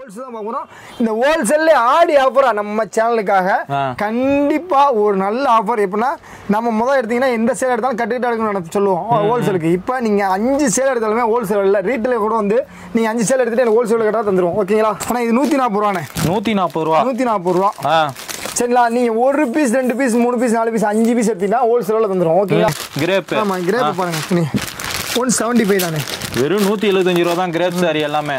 Wholesale தான் பார்க்குறோம் இந்த ஹோல்சேல்ல ஆடி ஆஃபரா நம்ம சேனலுக்காக ஆ. கண்டிப்பா ஒரு நல்ல ஆஃபர் எப்படின்னா நம்ம முதல் எடுத்தீங்கன்னா எந்த சேல் எடுத்தாலும் கட்டிட்டு எடுக்கணும்னு நம்ம சொல்லுவோம் ஹோல்சேலுக்கு இப்போ நீங்க அஞ்சு சேல் எடுத்தாலுமே ஹோல்சேல் இல்லை ரீட்டைல கூட வந்து நீங்க அஞ்சு சேல் எடுத்துட்டு எனக்கு ஹோல்சேல் கட்டா தந்துருவோம் ஓகேங்களா ஆனா இது நூத்தி நாற்பது ரூபாண்ணே நூத்தி நாற்பது ரூபா நூத்தி நாற்பது ரூபா ஆ சரிங்களா நீங்க ஒரு பீஸ் ரெண்டு பீஸ் மூணு பீஸ் நாலு பீஸ் அஞ்சு பீஸ் எடுத்தீங்கன்னா ஹோல்சேலில் தந்துரும் ஓகேங்களா கிரேப் ஆமா கிரேப் பாருங்க துணி ஒன் செவன்டி ஃபைவ் தானே வெறும் நூத்தி எழுபத்தஞ்சு ரூபா தான் கிரேப் சாரி எல்லாமே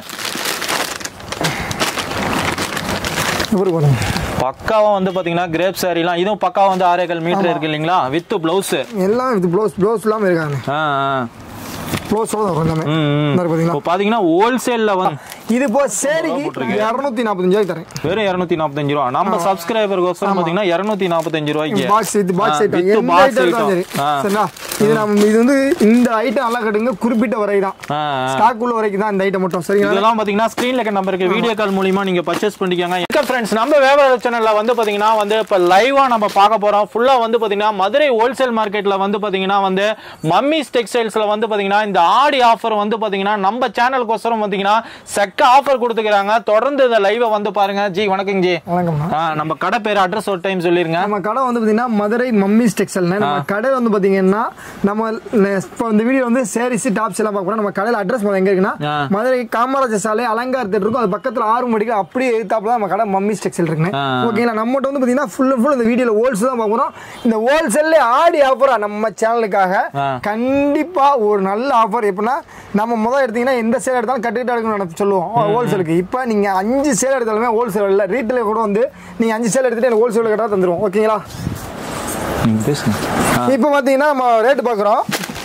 இவரு பாருங்க பக்காவா வந்து பாத்தீங்கன்னா கிரேப் சாரிலாம் இதுவும் பக்காவா வந்து ஆரேகால் மீட்டர் இருக்கு இல்லைங்களா வித் பிளவுஸ் எல்லாம் இது ப்ளவுஸ் ப்ளவுஸ் இல்லாமல் இருக்காங்க ஆ ஆ. ப்ளவுஸோட தான் வரும் எல்லாமே ம், ம். இந்த இருக்கு பாத்தீங்களா இப்போ பாத்தீங்கன்னா ஹோல்சேல்ல வந்து இது போ சேரிக்கு இரநூத்தி நாற்பத்தஞ்சு ரூபாய்க்கு தரேன் வெறும் இருநூத்தி நாற்பத்தஞ்சு ரூபா நம்ம சப்ஸ்கிரைபருக்கோசரம் பாத்தீங்கன்னா இருநூத்தி நாற்பத்தஞ்சு ரூபாய்க்கு பாக்ஸ் இது பாக்ஸ் ஆ, ஐட்டம் with எந்த box ஐட்டம் இருந்தாலும் சரி item. ஆ. சரிங்களா இது நம்ம இது வந்து இந்த ஐட்டம் நல்லா கட்டுங்க குறிப்பிட்ட வரை தான் ஆ, ஆ. ஸ்டாக் உள்ள வரைக்கும் தான் இந்த ஐட்டம் மட்டும் சரிங்களா இதெல்லாம் பாத்தீங்கன்னா ஸ்கிரீன்ல இருக்க நம்பருக்கு வீடியோ கால் மூலியமா நீங்க பர்ச்சேஸ் பண்ணிக்கோங்க இருக்க ஃப்ரெண்ட்ஸ் நம்ம வியாபார சேனல்ல வந்து பாத்தீங்கன்னா வந்து இப்ப லைவா நம்ம பார்க்க போறோம் ஃபுல்லா வந்து பாத்தீங்கன்னா மதுரை ஹோல்சேல் மார்க்கெட்ல வந்து பாத்தீங்கன்னா வந்து மம்மிஸ் டெக்ஸ்டைல்ஸ்ல வந்து பாத்தீங்கன்னா இந்த ஆடி ஆஃபர் வந்து பாத்தீங்கன்னா நம்ம சேனலுக்கோசரம் பாத்தீங்கன்னா செக்க ஆஃபர் கொடுத்துக்கிறாங்க தொடர்ந்து இந்த லைவை வந்து பாருங்க ஜி வணக்கம் ஜி வணக்கம்ண்ணா ஆ, நம்ம கடை பேர் அட்ரஸ் ஒரு டைம் சொல்லிருங்க நம்ம கடை வந்து பாத்தீங்கன்னா மதுரை மம்மிஸ் டெக்ஸ்டைல் நம்ம கடை வந்து பாத்தீங்கன்னா நம்ம இப்போ இந்த வீடியோ வந்து சேரிஸ் டாப்ஸ் எல்லாம் பார்க்க போறோம் நம்ம கடையில அட்ரஸ் எங்க இருக்குன்னா ஆ. மதுரை காமராஜர் சாலை அலங்கார் தேட்டர் இருக்கும் அது பக்கத்துல ஆறு மணிக்கு அப்படியே எதிர்த்தாப்புல தான் நம்ம கடை மம்மிஸ் டெக்ஸ்டைல் இருக்குங்க ஆ. ஓகேங்களா நம்மகிட்ட வந்து பாத்தீங்கன்னா ஃபுல் அண்ட் ஃபுல் இந்த வீடியோல ஹோல்சேல் தான் பார்க்குறோம் இந்த ஹோல்சேல்ல ஆடி ஆஃபரா நம்ம சேனலுக்காக ஆ. கண்டிப்பா ஒரு நல்ல ஆஃபர் எப்படின்னா நம்ம முதல் எடுத்தீங்கன்னா எந்த சேல் எடுத்தாலும் கட்டிட்டு எடுக்கணும்னு நம்ம சொல்லுவோம் ஹோல்சேலுக்கு இப்போ நீங்க அஞ்சு சேல் எடுத்தாலுமே ஹோல்சேல் இல்லை ரீட்டைல கூட வந்து நீங்க அஞ்சு சேல் எடுத்துட்டு எனக்கு ஹோல்சேல் கட்டா தந்துருவோம் ஓகேங்களா நீங்க பேசுங்க இப்போ பார்த்தீங்கன்னா நம்ம ரேட் பார்க்குறோம்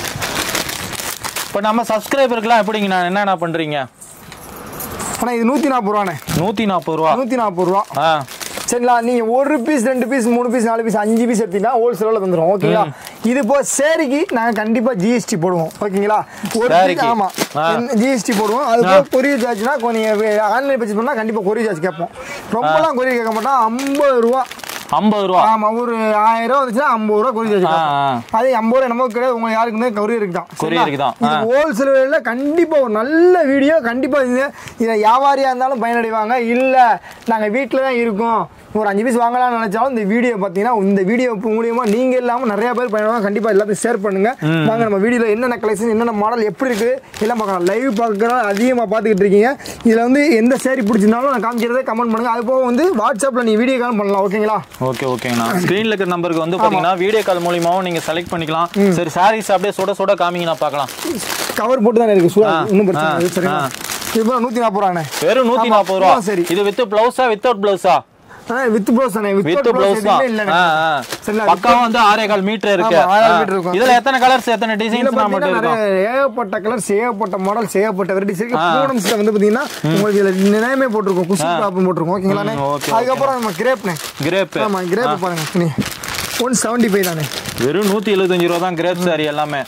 இப்போ நம்ம சப்ஸ்கிரைபருக்குலாம் எப்படிங்க நான் என்னென்ன பண்றீங்க ஆனால் இது நூற்றி நாற்பது ரூபாண்ணே நூத்தி நாற்பது ரூபா நூற்றி நாற்பது ரூபா ஆ சரிங்களா நீங்கள் ஒரு பீஸ் ரெண்டு பீஸ் மூணு பீஸ் நாலு பீஸ் அஞ்சு பீஸ் எடுத்தீங்கன்னா ஹோல்சேலில் தந்துடும் ஓகேங்களா இது போ சேரிக்கு நாங்கள் கண்டிப்பாக ஜிஎஸ்டி போடுவோம் ஓகேங்களா ஒரு சேரீக்கு? ஆமாம் ஆ. ஜிஎஸ்டி போடுவோம் அது போக கொரியர் சார்ஜ்னா நீங்கள் ஆன்லைன் பர்ச்சேஸ் பண்ணால் கண்டிப்பாக கொரியர் சார்ஜ் கேட்போம் ரொம்பலாம் கொரியர் கேட்க மாட்டோம் ஐம்பது ரூபா ஐம்பது ரூபா ஆமா ஒரு ஆயிரம் ரூபா வந்துச்சுன்னா ஐம்பது ரூபா கொரியர் சார்ஜ் ஆ, ஆ. அது ஐம்பது ரூபா நமக்கு கிடையாது உங்க யாருக்குமே கொரியருக்கு தான் கொரியருக்கு தான். இது ஹோல்சேல் விலையில கண்டிப்பா ஒரு நல்ல வீடியோ கண்டிப்பா இது இதை வியாபாரியா இருந்தாலும் பயனடைவாங்க இல்ல நாங்க வீட்டில் தான் இருக்கோம் ஒரு அஞ்சு பீஸ் வாங்கலாம்னு நினைச்சாலும் இந்த வீடியோ பார்த்தீங்கன்னா இந்த வீடியோ மூலியமா நீங்க இல்லாம நிறைய பேர் பயன்படுவாங்க கண்டிப்பா எல்லாத்தையும் ஷேர் பண்ணுங்க வாங்க நம்ம வீடியோல என்னென்ன கலெக்ஷன் என்னென்ன மாடல் எப்படி இருக்கு எல்லாம் பார்க்கலாம் லைவ் பார்க்குற அதிகமாக பார்த்துக்கிட்டு இருக்கீங்க இதுல வந்து எந்த சேரி பிடிச்சிருந்தாலும் நான் காமிக்கிறதே கமெண்ட் பண்ணுங்க அது போக வந்து வாட்ஸ்அப்ல நீ வீடியோ கால் பண்ணலாம் ஓகேங்களா ஓகே ஓகேங்கண்ணா ஸ்க்ரீன்ல இருக்கிற நம்பருக்கு வந்து பாத்தீங்கன்னா வீடியோ கால் மூலியமாவும் நீங்க செலக்ட் பண்ணிக்கலாம் சரி சாரீஸ் அப்படியே சுட சுட காமிங்கண்ணா பார்க்கலாம் கவர் போட்டு தானே இருக்கு சூடா ஆ, ஒன்றும் பிரச்சனை ஆ, இல்லை சரிங்களா ஆ. இப்போ நூற்றி நாற்பது ரூபாண்ணே வெறும் நூத்தி ஆமா, நாற்பது ரூபா ஆ, சரி. இது வித் பிளவுஸா வித்தவுட் பிளவுஸா அண்ணா வித் ப்ளவுஸ் தானே வித் வித் பிளவுஸ் ப்ளவுஸ் தான் இல்லைண்ணே ஆ, ஆ. சரிங்களா பக்காவா வந்து ஆறே கால் மீட்டர் இருக்கு ஆமா, ஆறே கால் ஆ. மீட்டர் இருக்கும். இதுல எத்தனை கலர்ஸ் எத்தனை இதுல டிசைன்ஸ் மட்டும் பாத்தீங்கன்னா இருக்கும் நிறைய ஏகப்பட்ட கலர்ஸ் ஏகப்பட்ட மாடல்ஸ் ஏகப்பட்ட வெரைட்டிஸ் இருக்கு பூனம்ஸ்ல வந்து பாத்தீங்கன்னா உங்களுக்கு இதுல நினைமே போட்டிருக்கோம் குசு டாப்பும் போட்டிருக்கோம் ஓகேங்களாண்ணே ம், okay, அதுக்கப்புறம் நம்ம கிரேப்ண்ணே கிரேப் ஆமா கிரேப் பாருங்க துணி ஒன் செவன்டி ஃபைவ் தானே வெறும் நூத்தி எழுபத்தஞ்சு ரூபா தான் கிரேப் சாரி எல்லாமே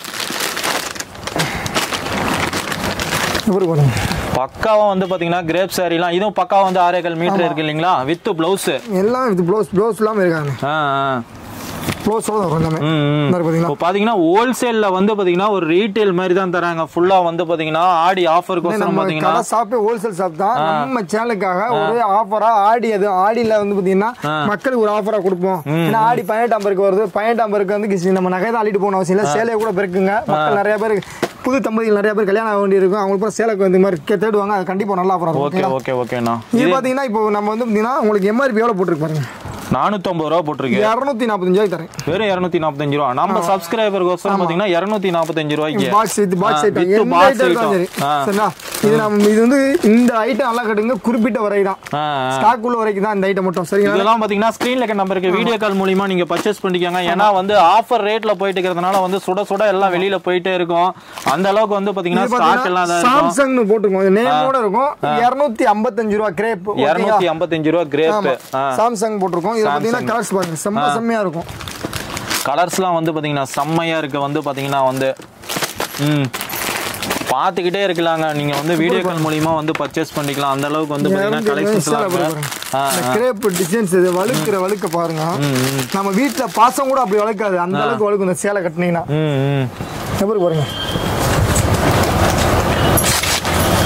இவரு பாருங்க பக்காவா வந்து பாத்தீங்கன்னா கிரேப் சாரிலாம் இதுவும் பக்காவா வந்து ஆறே கால் மீட்டர் இருக்கு இல்லைங்களா வித் பிளவுஸ் எல்லாம் இது ப்ளவுஸ் ப்ளவுஸ் இல்லாம இருக்காங்க ஆ ஆ. ப்ளவுஸோட வரும் எல்லாமே ம், ம். இந்த இருக்கு பாத்தீங்களா இப்போ பாத்தீங்கன்னா ஹோல்சேல்ல வந்து பாத்தீங்கன்னா ஒரு ரீட்டைல் மாதிரி தான் தராங்க ஃபுல்லா வந்து பாத்தீங்கன்னா ஆடி ஆஃபருக்கோசரம் நம்ம பாத்தீங்கன்னா கடை ஷாப்பே ஹோல்சேல் ஷாப் தான் நம்ம சேனலுக்காக ஒரு ஆஃபரா ஆடி அது ஆடியில வந்து பாத்தீங்கன்னா மக்களுக்கு ஒரு ஆஃபரா கொடுப்போம் ஏன்னா ஆடி பதினெட்டாம் பேருக்கு வருது பதினெட்டாம் பேருக்கு வந்து கிசி- நம்ம நகை தான் அள்ளிட்டு போகணும் அவசியம் இல்லை சேலையை கூட பெருக்குங்க மக்கள் நிறைய பேர் புது தம்பதிகள் நிறைய பேர் கல்யாணம் ஆக வேண்டி இருக்கும் அவங்களுக்கு கூட சேலைக்கு இந்த மாதிரி கே- தேடுவாங்க அது கண்டிப்பா நல்லா ஆஃபரா ஓகே இருக்கும் ஓகே ஓகேண்ணா இது பாத்தீங்கன்னா இப்போ நம்ம வந்து பாத்தீங்கன்னா உங்களுக்கு எம்ஆர்பி எவ்வளவு போட்டுருக்கு பாருங்க நானூத்தம்பது ரூபா போட்டிருக்கு இரநூத்தி நாற்பத்தஞ்சு ரூபாய் தரேன் வெறும் இருநூத்தி நாற்பத்தஞ்சு ரூபா நம்ம சப்ஸ்கிரைபருக்கோசரம் பாத்தீங்கன்னா இருநூத்தி நாற்பத்தஞ்சு ரூபாய்க்கு பாக்ஸ் இது பாக்ஸ் ஆ, ஐட்டம் with எந்த box ஐட்டம் இருந்தாலும் சரி item. ஆ. சரிங்களா இது நம்ம இது வந்து இந்த ஐட்டம் நல்லா கட்டுங்க குறிப்பிட்ட வரை தான் ஆ, ஆ. ஸ்டாக் உள்ள வரைக்கும் தான் இந்த ஐட்டம் மட்டும் சரிங்களா இதெல்லாம் பாத்தீங்கன்னா ஸ்கிரீன்ல இருக்க நம்பருக்கு வீடியோ கால் மூலியமா நீங்க பர்ச்சேஸ் பண்ணிக்கோங்க ஏன்னா வந்து ஆஃபர் ரேட்ல போயிட்டு இருக்கிறதுனால வந்து சுட சுட எல்லாம் வெளியில போயிட்டே இருக்கும் அந்த அளவுக்கு வந்து பாத்தீங்கன்னா இது ஸ்டாக் எல்லாம் தான் இருக்கும் சாம்சங்னு போட்டுருக்கோம் இது நேமோட இருக்கும் இருநூத்தி ஐம்பத்தஞ்சு ரூபா கிரேப் இருநூத்தி ஐம்பத்தஞ்சு ரூபா கிரேப் சாம்சங் போட்டிருக்கோம் இது பாத்தீங்கன்னா கலர்ஸ் பாருங்க செம்ம செம்மையா இருக்கும் கலர்ஸ்லாம் வந்து பாத்தீங்கன்னா செம்மையா இருக்கு வந்து பாத்தீங்கன்னா வந்து ம் பார்த்துக்கிட்டே இருக்கலாங்க நீங்க வந்து வீடியோ கால் மூலியமா வந்து பர்ச்சேஸ் பண்ணிக்கலாம் அந்த அளவுக்கு வந்து பாத்தீங்கன்னா கலெக்ஷன்ஸ் கிரேப் டிசைன்ஸ் இது வழுக்கிற வழுக்க பாருங்க நம்ம வீட்டுல பாசம் கூட அப்படி வளர்க்காது அந்த அளவுக்கு வழுக்கும் இந்த சேலை கட்டினீங்கன்னா ம் ம் எப்படி பாருங்க ஃபுல்லா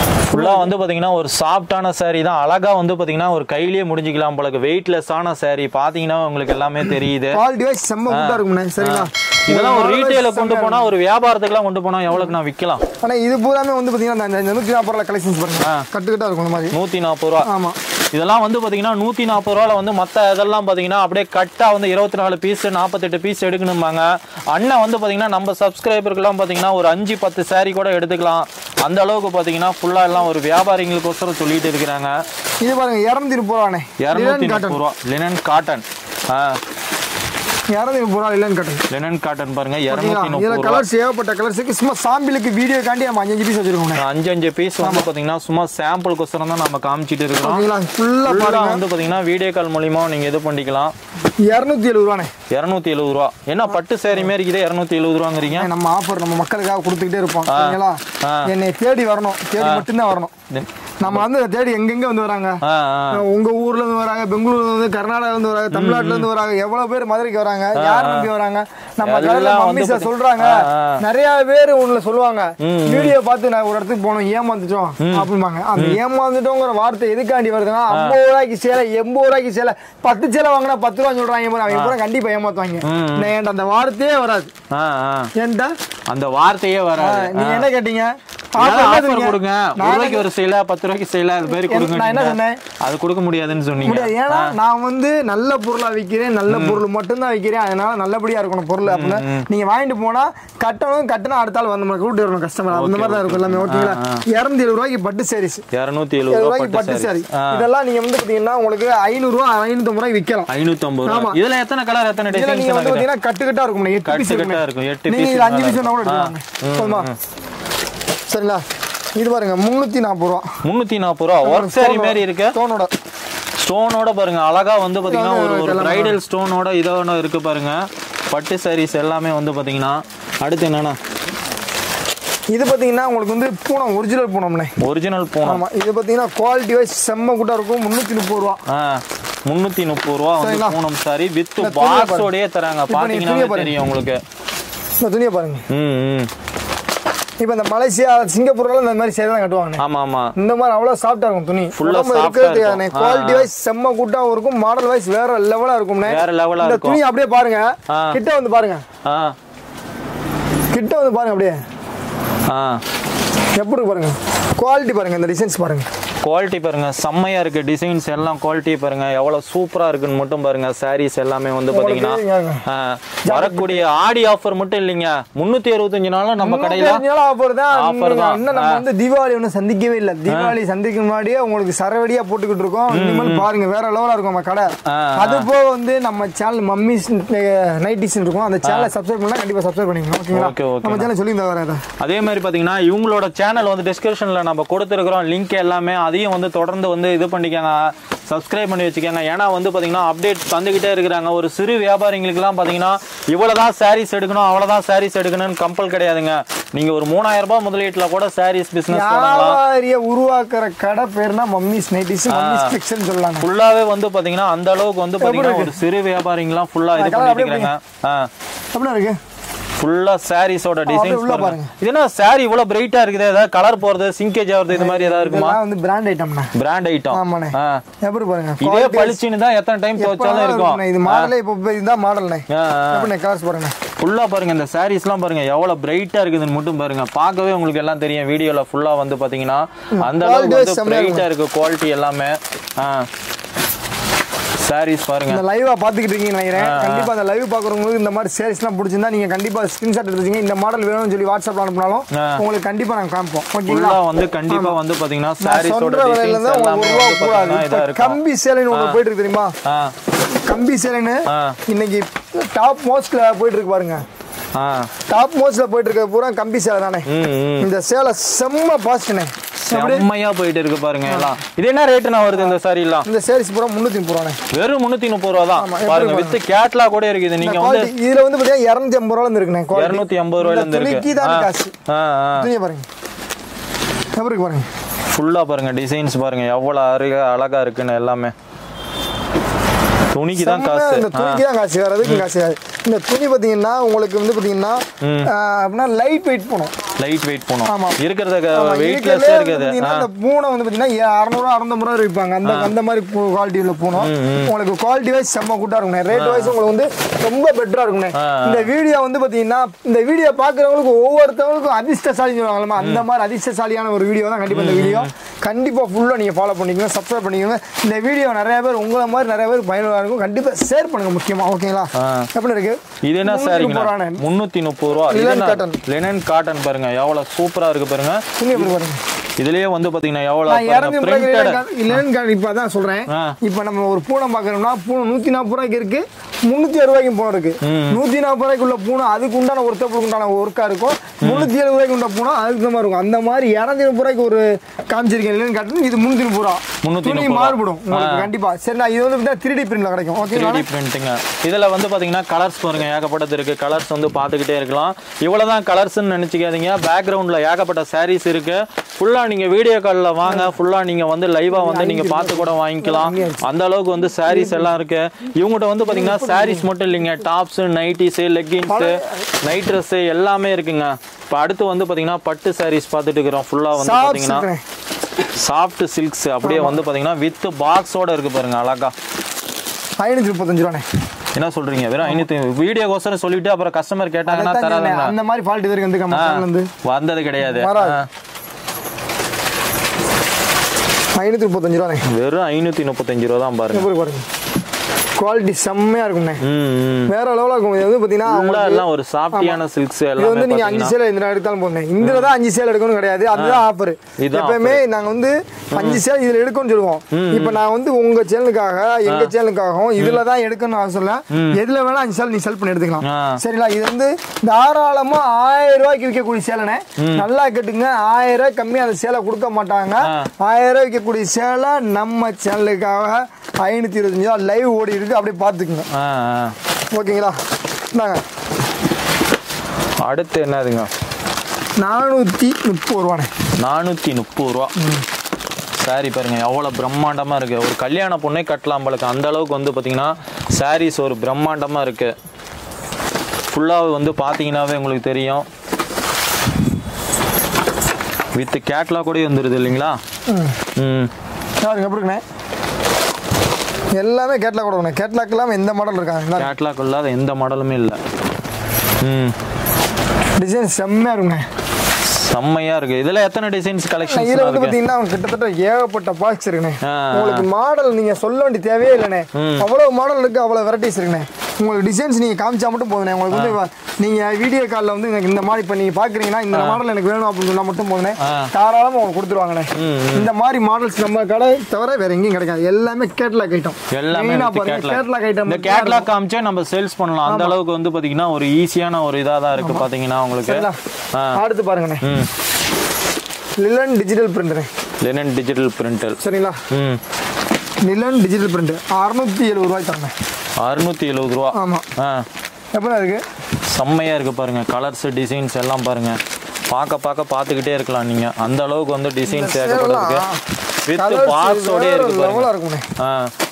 ஃபுல்லா வந்து பாத்தீங்கன்னா ஒரு சாஃப்டான saree தான் அழகா வந்து பாத்தீங்கன்னா ஒரு கையிலேயே முடிஞ்சுக்கலாம் போலக்கு வெயிட்லெஸ்ஸான saree பாத்தீங்கன்னா உங்களுக்கு எல்லாமே தெரியுது குவாலிட்டி வைஸ் செம்ம குட்டா இருக்கும்ண்ணே சரிங்களா இதெல்லாம் ஒரு model wise ரீட்டைல கொண்டு செம்மையா போனா ஒரு வியாபாரத்துக்குலாம் கொண்டு போனா எவ்வளவுக்கு நான் விக்கலாம் இருக்கும். ஆனா இது பூராமே வந்து பாத்தீங்கன்னா இந்த- இந்த நூத்தி நாற்பது ரூபா கலெக்ஷன்ஸ் பாருங்க கட்டுக்கட்டா இருக்கும் இந்த மாதிரி நூத்தி நாற்பது ரூபா ஆமா இதெல்லாம் வந்து பாத்தீங்கன்னா நூத்தி நாற்பது ரூபால வந்து மத்த இதெல்லாம் பாத்தீங்கன்னா அப்படியே கட்டா வந்து இருபத்தி நாலு பீஸ் நாற்பத்தெட்டு பீஸ் எடுக்கணும்பாங்க அண்ணன் வந்து பாத்தீங்கன்னா நம்ம சப்ஸ்கிரைபருக்குலாம் பாத்தீங்கன்னா ஒரு அஞ்சு பத்து saree கூட எடுத்துக்கலாம் அந்த அளவுக்கு பாத்தீங்கன்னா ஃபுல்லா எல்லாம் ஒரு வியாபாரிங்களுக்கோசரம் சொல்லிட்டு இருக்கிறாங்க இது பாருங்க இரநூத்தி முப்பது ரூபாண்ணே இரநூத்தி காட்டன் முப்பது ரூபா லினன் காட்டன் இரநூத்தி முப்பது ரூபா இல்லைன்னு காட்டன் லினன் காட்டன் பாருங்க ஓகேங்களா இரநூத்தி இதுல முப்பது ரூபா கலர்ஸ் ஏகப்பட்ட கலர்ஸுக்கு சும்மா சாம்பிளுக்கு வீடியோ காண்டி நம்ம அஞ்சு பீஸ் வச்சிருக்கோம் அஞ்சு அஞ்சு பீஸ் வந்து பாத்தீங்கன்னா சும்மா சாம்பிளுக்கோசரம் தான் நம்ம காமிச்சிட்டு இருக்கிறோம் ஓகேங்களா ஃபுல்லா ஃபுல்லா பாருங்க வந்து பாத்தீங்கன்னா வீடியோ கால் மூலியமா நீங்க இது பண்ணிக்கலாம் இரநூத்தி எழுபது ரூபாண்ணே இரநூத்தி எழுபது ரூபா என்ன பட்டு சேரீ மாரி இருக்குது இரநூத்தி எழுபது ரூபாங்கிறீங்க நம்ம ஆஃபர் நம்ம மக்களுக்காக கொடுத்துக்கிட்டே இருப்போம் சரிங்களா ஆ. என்னை தேடி வரணும் தேடி மட்டும்தான் வரணும் நம்ம வந்து தேடி எங்கெங்க வந்து வராங்க ஆ ஆ உங்க ஊர்ல இருந்து வராங்க பெங்களூர்ல இருந்து கர்நாடகால இருந்து வராங்க தமிழ்நாட்டுல இருந்து வராங்க எவ்வளவு பேர் மதுரைக்கு வராங்க யார் நம்பி வராங்க நம்ம எல்லாம் கடையில வந்து மம்மி சார் பாத்தி- சொல்றாங்க ஆ, ஆ. நிறைய பேர் உங்களை சொல்லுவாங்க வீடியோ பார்த்து நான் ஒரு இடத்துக்கு போனோம் ஏமாந்துட்டோம் அப்படிம்பாங்க அந்த ஏமாந்துட்டோங்கிற வார்த்தை எதுக்காண்டி வருதுன்னா ஐம்பது ரூபாய்க்கு சேலை எண்பது ரூபாய்க்கு சேலை பத்து சேலை வாங்கினா பத்து ரூபா சொல்றாங்க பாரு, அவங்க பூரா கண்டிப்பா ஏமாத்துவாங்க நான் ஏன்டா அந்த வார்த்தையே வராது ஆ ஆ ஏன்டா அந்த வார்த்தையே வராது நீங்க என்ன கேட்டீங்க ஏதாவது offer offer என்னதுங்க? கொடுங்க ஒரு நான் ரூபாய்க்கு ஒரு செய்யல பத்து ரூபாய்க்கு செய்யல அது பேரு கொடுங்க நான் என்ன நீங்க. சொன்னேன்? அது கொடுக்க முடியாதுன்னு சொன்னீங்க முடியாது ஏன்னா நான் வந்து நல்ல பொருளா விற்கிறேன் நல்ல பொருள் மட்டும்தான் விற்கிறேன் அதனால நல்லபடியா இருக்கணும் பொருள் அப்படின்னு நீங்க வாங்கிட்டு போனா கட்டணும் கட்டணும் அடுத்த ஆள் வந்து கூட்டு வரணும் கஸ்டமர் அந்த மாதிரி தான் இருக்கும் எல்லாமே ஓகேங்களா இரநூத்தி எழுபது ரூபாய்க்கு பட்டு சாரீஸ் இருநூத்தி எழுபது எழுபது ரூபாய்க்கு ரூபாய் பட்டு பட்டு சாரி சாரி இதெல்லாம் நீங்க வந்து பாத்தீங்கன்னா உங்களுக்கு ஐநூறு ரூபா ஐநூத்தி ரூபாய் விற்கலாம் ஐநூத்தி ஐம்பது ஆமா. ரூபாய் இதுல எத்தனை கலர் எத்தனை இதுல டிசைன்ஸ் நீங்க வந்து பாத்தீங்கன்னா கட்டுக்கட்டா இருக்கும் எட்டு கட்டு பீஸ் கட்டா இருக்கும், எட்டு நீங்க piece இது அஞ்சு மேல பீஸ் வேணா கூட இருக்கும். எடுத்துக்கோங்க போதுமா சரிங்களா இது பாருங்க முன்னூத்தி நாற்பது ரூபா முன்னூத்தி நாற்பது ரூபா ஒர்க் சாரி மாதிரி இருக்கு ஸ்டோனோட ஸ்டோனோட பாருங்க அழகா வந்து பாத்தீங்கன்னா ஒரு ஒரு இதெல்லாம் பிரைடல் ஸ்டோனோட இதோட இருக்கு பாருங்க பட்டு சாரீஸ் எல்லாமே வந்து பாத்தீங்கன்னா அடுத்து என்னன்னா இது பாத்தீங்கன்னா உங்களுக்கு வந்து பூனம் ஒரிஜினல் பூனம்ண்ணே ஒரிஜினல் பூனம் ஆமா இது பாத்தீங்கன்னா குவாலிட்டி வைஸ் செம்ம கூட்டா இருக்கும் முன்னூத்தி முப்பது ரூபா ஆ முன்னூத்தி முப்பது ரூபா வந்து சரிங்களா? பூனம் சாரி வித் இந்த துணியை பாருங்க. பாக்ஸோடயே தராங்க இப்ப நீங்க பாத்தீங்கன்னா துணியை பாருங்க. தெரியும் உங்களுக்கு இந்த துணியை பாருங்க ம் ம் இப்போ இந்த மலேசியா சிங்கப்பூர்ல இந்த மாதிரி சேலை தான் கட்டுவாங்க ஆமா ஆமா இந்த மாதிரி அவ்வளவு சாஃப்டா இருக்கும் துணி Full ஆ soft ஆ இருக்கிறது இருக்கும். குவாலிட்டி ஆ, ஆ. வைஸ் செம்ம கூட்டாவும் இருக்கும் மாடல் வைஸ் வேற லெவலா இருக்கும்ண்ணே வேற level ஆ இந்த இருக்கும். துணி அப்படியே பாருங்க ஆ. கிட்ட வந்து பாருங்க ஆ கிட்ட வந்து பாருங்க அப்படியே ஆ எப்படி இருக்கு பாருங்க குவாலிட்டி பாருங்க இந்த டிசைன்ஸ் பாருங்க குவாலிட்டி பாருங்க செம்மையா இருக்கு டிசைன்ஸ் எல்லாம் குவாலிட்டி பாருங்க எவ்வளவு சூப்பரா இருக்குன்னு மட்டும் பாருங்க சாரீஸ் எல்லாமே வந்து பாத்தீங்கன்னா உங்களுக்கு ஆ, வரக்கூடிய ஆடி ஆஃபர் மட்டும் இல்லைங்க முன்னூத்தி அறுபத்தஞ்சு நாளும் நம்ம கடையில ஆஃபர் தான் Offer தான். இன்னும் நம்ம வந்து தீபாவளி ஒன்றும் சந்திக்கவே இல்லை தீபாவளி சந்திக்க முன்னாடியே உங்களுக்கு சரவடியா போட்டுக்கிட்டு இருக்கோம் இனிமேல் பாருங்க வேற லெவலா இருக்கும் நம்ம கடை ஆ, அது போக வந்து நம்ம சேனல் மம்மிஸ் நைட்டிஸ் இருக்கும் அந்த சேனலை சப்ஸ்கிரைப் பண்ணா கண்டிப்பா சப்ஸ்கிரைப் பண்ணிக்கணும் ஓகேங்களா Okay, okay. நம்ம சேனல் சொல்லி வேற ஏதாவது அதே மாதிரி பாத்தீங்கன்னா இவங்களோட சேனல் வந்து டிஸ்கிரிப்ஷன்ல நம்ம கொடுத்துருக்கிறோம் லிங்க் எல்லாமே அதையும் வந்து தொடர்ந்து வந்து இது பண்ணிக்கோங்க சப்ஸ்கிரைப் பண்ணி வச்சுக்கோங்க ஏன்னா வந்து பாத்தீங்கன்னா அப்டேட் தந்துகிட்டே இருக்கிறாங்க ஒரு சிறு வியாபாரிங்களுக்குலாம் பாத்தீங்கன்னா இவ்வளவுதான் சாரீஸ் எடுக்கணும் அவ்வளவுதான் சாரீஸ் எடுக்கணும்னு கம்பல் கிடையாதுங்க நீங்க ஒரு மூணாயிரம் ரூபாய் முதலீட்டுல கூட சாரீஸ் பிசினஸ் பண்ணலாம் வியாபாரிய உருவாக்குற கடை பேர்னா மம்மிஸ் நைட்டிஸ் மம்மிஸ் கிச்சன் சொல்லலாம் ஃபுல்லாவே வந்து பாத்தீங்கன்னா அந்த அளவுக்கு வந்து பாத்தீங்கன்னா ஒரு சிறு வியாபாரிங்கலாம் ஃபுல்லா இது colour பண்ணிட்டு அப்படியே இருக்காங்க எப்படி இருக்கு ஃபுல்லா சாரீஸோட அப்படியே டிசைன்ஸ் உள்ள பாருங்க இது என்ன சாரி இவ்வளவு பிரைட்டா இருக்குது ஏதாவது கலர் போறது சிங்கேஜ் ஆகுறது இது மாதிரி ஏதாவது இருக்குமா இதெல்லாம் வந்து பிராண்ட் ஐட்டம்ண்ணா பிராண்ட் ஐட்டம் ஆமாண்ணே எப்படி பாருங்க இதே Quality பளிச்சுன்னு தான் எத்தனை டைம் துவைச்சாலும் எப்பவும் இருக்கும் இருக்குண்ணே. இது மாடலே இப்போ இப்போ இதுதான் மாடல்ண்ணே எப்படி கலர்ஸ் பாருங்க ஃபுல்லா பாருங்க இந்த சாரீஸ்லாம் பாருங்க எவ்வளவு பிரைட்டா இருக்குதுன்னு மட்டும் பாருங்க பார்க்கவே உங்களுக்கு எல்லாம் தெரியும் வீடியோல ஃபுல்லா வந்து பாத்தீங்கன்னா அந்த அளவுக்கு Quality வந்து செம்மையா பிரைட்டா இருக்கு குவாலிட்டி எல்லாமே சாரீஸ் பாருங்க இந்த லைவா பாத்துக்கிட்டு இருக்கீங்கன்னு நினைக்கிறேன் கண்டிப்பா அந்த லைவ் பாக்குறவங்களுக்கு இந்த மாதிரி சேரீஸ்லாம் பிடிச்சிருந்தா நீங்க கண்டிப்பா ஸ்கிரீன்ஷாட் எடுத்துங்க இந்த மாடல் வேணும்னு சொல்லி வாட்ஸ்அப்ல அனுப்பினாலும் ஆ. உங்களுக்கு கண்டிப்பா நாங்க காமிப்போம் ஓகேங்களா ஃபுல்லா வந்து கண்டிப்பா வந்து பாத்தீங்கன்னா நான் சாரீஸோட சொல்ற விலையில டிசைன்ஸ் தான் எல்லாமே உங்களுக்கு ஒரு ரூபா வந்து கூடாது பாத்தீங்கன்னா இதா இப்ப இருக்கும் கம்பி சேலைன்னு உங்களுக்கு போயிட்டு இருக்கு தெரியுமா ஆ கம்பி சேலைன்னு ஆ. இன்னைக்கு டாப் மோஸ்ட்ல போயிட்டு இருக்கு பாருங்க ஆ டாப் மோஸ்ட்ல போயிட்டு இருக்க பூரா கம்பி சேலை தானே ம் ம் இந்த சேலை செம்ம பாஸ்ட்னே செம்மையா போயிட்டு இருக்கு பாருங்க எல்லாம் இது என்ன ரேட்டுனா வருது இந்த சாரி எல்லாம் இந்த சேரீஸ் பூரா முன்னூத்தி முப்பது ரூபாண்ணே வெறும் முன்னூத்தி முப்பது ரூபா தான் ஆமா, எப்படி பாருங்க வித் கேட்லா கூட இருக்குது நீங்க வந்து குவாலிட்டி இதுல வந்து பாத்தீங்கன்னா இருநூத்தி ஐம்பது ரூபால இருந்து இருக்குண்ணே quality. இருநூத்தி ஐம்பது ரூபாயில இருந்து இந்த துணிக்கு இருக்கு தான் ஆ, காசு ஆ, ஆ. துணியை பாருங்க எப்படி இருக்கு பாருங்க ஃபுல்லா பாருங்க டிசைன்ஸ் பாருங்க எவ்வளவு அருக அழகா இருக்குன்னு எல்லாமே துணிக்கு தான் செம்ம காசு இந்த துணிக்கு தான் காசு வேற எதுக்கும் காசு கிடையாது இந்த துணி பார்த்தீங்கன்னா உங்களுக்கு வந்து பார்த்தீங்கன்னா ஆஹ், அப்படின்னா லைட் வெயிட் போகணும் லைட் வெயிட் போனோம் ஆமா. இருக்கிறத ஆமா, வெயிட்லெஸ்ஸா இருக்கிறதுலே இருக்குது பார்த்தீங்கன்னா இந்த பூனை வந்து பார்த்தீங்கன்னா அறநூறுவா அறநூறு ரூபா விற்பாங்க அந்த அந்த மாதிரி குவாலிட்டி உள்ள பூனை உங்களுக்கு குவாலிட்டி வைஸ் செம்ம கூட்டா இருக்குண்ணே ரேட் வைஸ் உங்களுக்கு வந்து ரொம்ப பெட்டரா இருக்குண்ணே ஆ. இந்த வீடியோ வந்து பார்த்தீங்கன்னா இந்த வீடியோ பார்க்குறவங்களுக்கு ஒவ்வொருத்தவங்களுக்கும் அதிர்ஷ்டசாலி சொல்லுவாங்கல்ல அந்த மாதிரி அதிர்ஷ்டசாலியான ஒரு வீடியோ தான் கண்டிப்பாக இந்த வீடியோ கண்டிப்பாக ஃபுல்லாக நீங்கள் ஃபாலோ பண்ணிக்கோங்க சப்ஸ்கிரைப் பண்ணிக்கோங்க இந்த வீடியோ நிறைய பேர் உங்களை மாதிரி நிறைய பேர் பயனுள்ளதாக இருக்கும் கண்டிப்பாக ஷேர் பண்ணுங்க முக்கியமாக ஓகேங்களா ஆ. எப்படி இருக்கு இது என்ன முந்நூத்தி சாரிங்கண்ணா முப்பது ரூபாண்ணே. முந்நூத்தி முப்பது ரூபா Linen cotton. லெனன் காட்டன் பாருங்க எவ்வளவு சூப்பரா இருக்கு பாருங்க துணி எப்படி பாருங்க இதுலயே வந்து பாத்தீங்கன்னா நான் எவ்வளவு இறந்து பிரிண்டட் இல்லைன்னு இப்போ அதான் சொல்றேன் ஆ. இப்போ நம்ம ஒரு பூனை பார்க்குறோம்னா பூனை நூற்றி நாற்பது ரூபாய்க்கு இருக்கு முந்நூற்றி அறுபது ரூபாய்க்கும் பூனை இருக்கு நூற்றி நாற்பது ரூபாய்க்கு உள்ள பூனை அதுக்கு உண்டான ஒரு தப்புக்கு உண்டான ஒர்க்கா இருக்கும் முந்நூற்றி எழுபது ரூபாய்க்கு உள்ள பூனை அதுக்கு தகுந்த மாதிரி இருக்கும் அந்த மாதிரி இரநூத்தி முப்பது ரூபாய்க்கு ஒரு காமிச்சிருக்கேன் இல்லைன்னு காட்டுறது இது முந்நூற்றி முப்பது ரூபா முந்நூத்தி துணி முப்பது ரூபா. மாறுபடும் உங்களுக்கு கண்டிப்பா சரி நான் இது வந்து த்ரீ டி பிரிண்ட்ல கிடைக்கும் ஓகேங்களா 3D பிரிண்டிங் இதுல வந்து பாத்தீங்கன்னா கலர்ஸ் பாருங்க ஏகப்பட்டது இருக்கு கலர்ஸ் வந்து பாத்துக்கிட்டே இருக்கலாம் இவ்வளவுதான் கலர்ஸ்னு நினைச்சுக்காதீங்க பேக்ரவுண்ட்ல ஏகப்பட்ட சாரீஸ் இருக்கு ஃபுல்லா நீங்க வீடியோ கால்ல வாங்க ஃபுல்லா நீங்க வந்து லைவா வந்து நீங்க பார்த்து கூட வாங்கிக்கலாம் அந்த அளவுக்கு வந்து சாரீஸ் எல்லாம் இருக்கு இவங்ககிட்ட வந்து பாத்தீங்கன்னா சாரீஸ் மட்டும் இல்லைங்க tops nighties leggings night dress எல்லாமே இருக்குங்க இப்போ அடுத்து வந்து பாத்தீங்கன்னா பட்டு சாரீஸ் பார்த்துட்டு இருக்கிறோம் ஃபுல்லா வந்து சாஃப்ட் பாத்தீங்கன்னா சாஃப்ட் சில்க்ஸ் அப்படியே வந்து பாத்தீங்கன்னா வித் பாக்ஸோட இருக்கு பாருங்க அழகா ஐநூற்றி முப்பத்தஞ்சு ரூபாண்ணே என்ன சொல்றீங்க வெறும் ஐநூத்தி வீடியோக்கோசரம் சொல்லிட்டு அப்புறம் கஸ்டமர் கேட்டாங்கன்னா அதைத்தான் சொன்னேன். தராதுங்க அந்த மாதிரி ஃபால்ட் இது இருக்கு இந்த கம்பெனில இருந்து வந்தது கிடையாது வராது. ஆ. ஐநூற்றி முப்பத்தஞ்சு ரூபாண்ணே வெறும் ஐநூத்தி முப்பத்தஞ்சு ரூபா தான் பாருங்க எப்படி பாருங்க குவாலிட்டி செம்மையா இருக்கும்ண்ணே ம், ம். வேற லெவலா இருக்கும் இது வந்து பாத்தீங்கன்னா Full ஆ உங்களுக்கு- எல்லாம் ஒரு சாஃப்டியான சில்க்ஸ் இது எல்லாமே வந்து நீங்க அஞ்சு பாத்தீங்கன்னா சேலை இந்த எடுத்தாலும் போதும் இதுல தான் அஞ்சு சேலை எடுக்கணும் கிடையாது அதுதான் ஆஃபர் இதுதான் எப்பயுமே நாங்க வந்து அஞ்சு சேலை இதுல எடுக்கணும்னு சொல்லுவோம் இப்போ நான் வந்து உங்க சேனலுக்காக எங்க சேனலுக்காகவும் இதுல தான் எடுக்கணும்னு அவசியம் இல்ல எதுல வேணா அஞ்சு சேலை நீ செல் பண்ணி எடுத்துக்கலாம் ஆ. சரிங்களா இது வந்து தாராளமா ஆயிரம் ரூபாய்க்கு விற்கக்கூடிய சேலைனே நல்லா கேட்டுங்க ஆயிரம் ரூபாய் கம்மி அந்த சேலை கொடுக்க மாட்டாங்க ஆயிரம் ரூபாய் விற்கக்கூடிய சேலை நம்ம சேனலுக்காக ஐநூத்தி இருபத்தஞ்சு ரூபா லைவ் ஓடி இருக்கு அப்படியே பாத்துக்குங்க ஆ, ஆ. ஓகேங்களா இந்தாங்க அடுத்து என்னதுங்க நானூத்தி முப்பது ரூபாண்ணே நானூத்தி முப்பது ரூபா சாரி பாருங்க எவ்வளவு பிரம்மாண்டமா இருக்கு ஒரு கல்யாண பொண்ணே கட்டலாம் பழக்கம் அந்த அளவுக்கு வந்து பாத்தீங்கன்னா சாரீஸ் ஒரு பிரம்மாண்டமா இருக்கு ஃபுல்லா வந்து பாத்தீங்கன்னாவே உங்களுக்கு தெரியும் வித் கேட்லாக் கூட வந்துருது இல்லைங்களா ம் பாருங்க எப்படி இருக்குண்ணே எல்லாமே கேட்லாக் கொடுக்கணும் கேட்லாக் இல்லாமல் எந்த மாடல் இருக்காங்க கேட்லாக் இல்லாத எந்த மாடலுமே இல்லை ம் டிசைன் செம்மையா இருக்குண்ணே செம்மையா இருக்கு இதுல எத்தனை டிசைன்ஸ் கலெக்ஷன்ஸ் இதுல வந்து இருக்கு பாத்தீங்கன்னா கிட்டத்தட்ட ஏகப்பட்ட பாக்ஸ் இருக்குண்ணே ஆ. உங்களுக்கு மாடல் நீங்க சொல்ல வேண்டிய தேவையே இல்லைண்ணே அவ்வளவு மாடல் இருக்கு அவ்வளவு வெரைட்டிஸ் இருக்குண்ணே உங்களுக்கு டிசைன்ஸ் நீங்க காமிச்சா மட்டும் போதுண்ணே உங்களுக்கு வந்து வ- நீங்க வீடியோ கால்ல வந்து எனக்கு இந்த மாதிரி இப்போ நீங்க பாக்குறீங்கன்னா இந்த மாடல் எனக்கு வேணும் அப்படின்னு சொன்னா மட்டும் போதுண்ணே ஆ. தாராளமா உங்களுக்கு கொடுத்துருவாங்கண்ணே இந்த மாதிரி மாடல்ஸ் நம்ம கடை தவிர வேற எங்கேயும் கிடைக்காது எல்லாமே கேட்லாக் ஐட்டம் எல்லாமே மெயினா with பாருங்க catalog. கேட்லாக் ஐட்டம் இந்த கேட்லாக் காமிச்சே நம்ம சேல்ஸ் பண்ணலாம் அந்த அளவுக்கு வந்து பாத்தீங்கன்னா ஒரு ஈஸியான ஒரு இதா தான் இருக்கு பாத்தீங்கன்னா உங்களுக்கு சரிங்களா ஆ. அடுத்து பாருங்கண்ணே ம் linen digital printer linen digital printer சரிங்களா ம் லிலன் டிஜிட்டல் பிரிண்ட் அறுநூத்தி எழுபது ரூபாய் தரேன் அறுநூத்தி எழுபது ரூபா ஆமா ஆ எப்படிண்ணா இருக்கு செம்மையா இருக்கு பாருங்க கலர்ஸ் டிசைன்ஸ் எல்லாம் பாருங்க பார்க்க பார்க்க பார்த்துக்கிட்டே இருக்கலாம் நீங்க அந்த அளவுக்கு வந்து டிசைன்ஸ் ஏகப்பட்ட இருக்கு வித் Colours பாக்ஸோடய வேற இருக்கு level பாருங்க ஆ இருக்கும்ண்ணே ஆ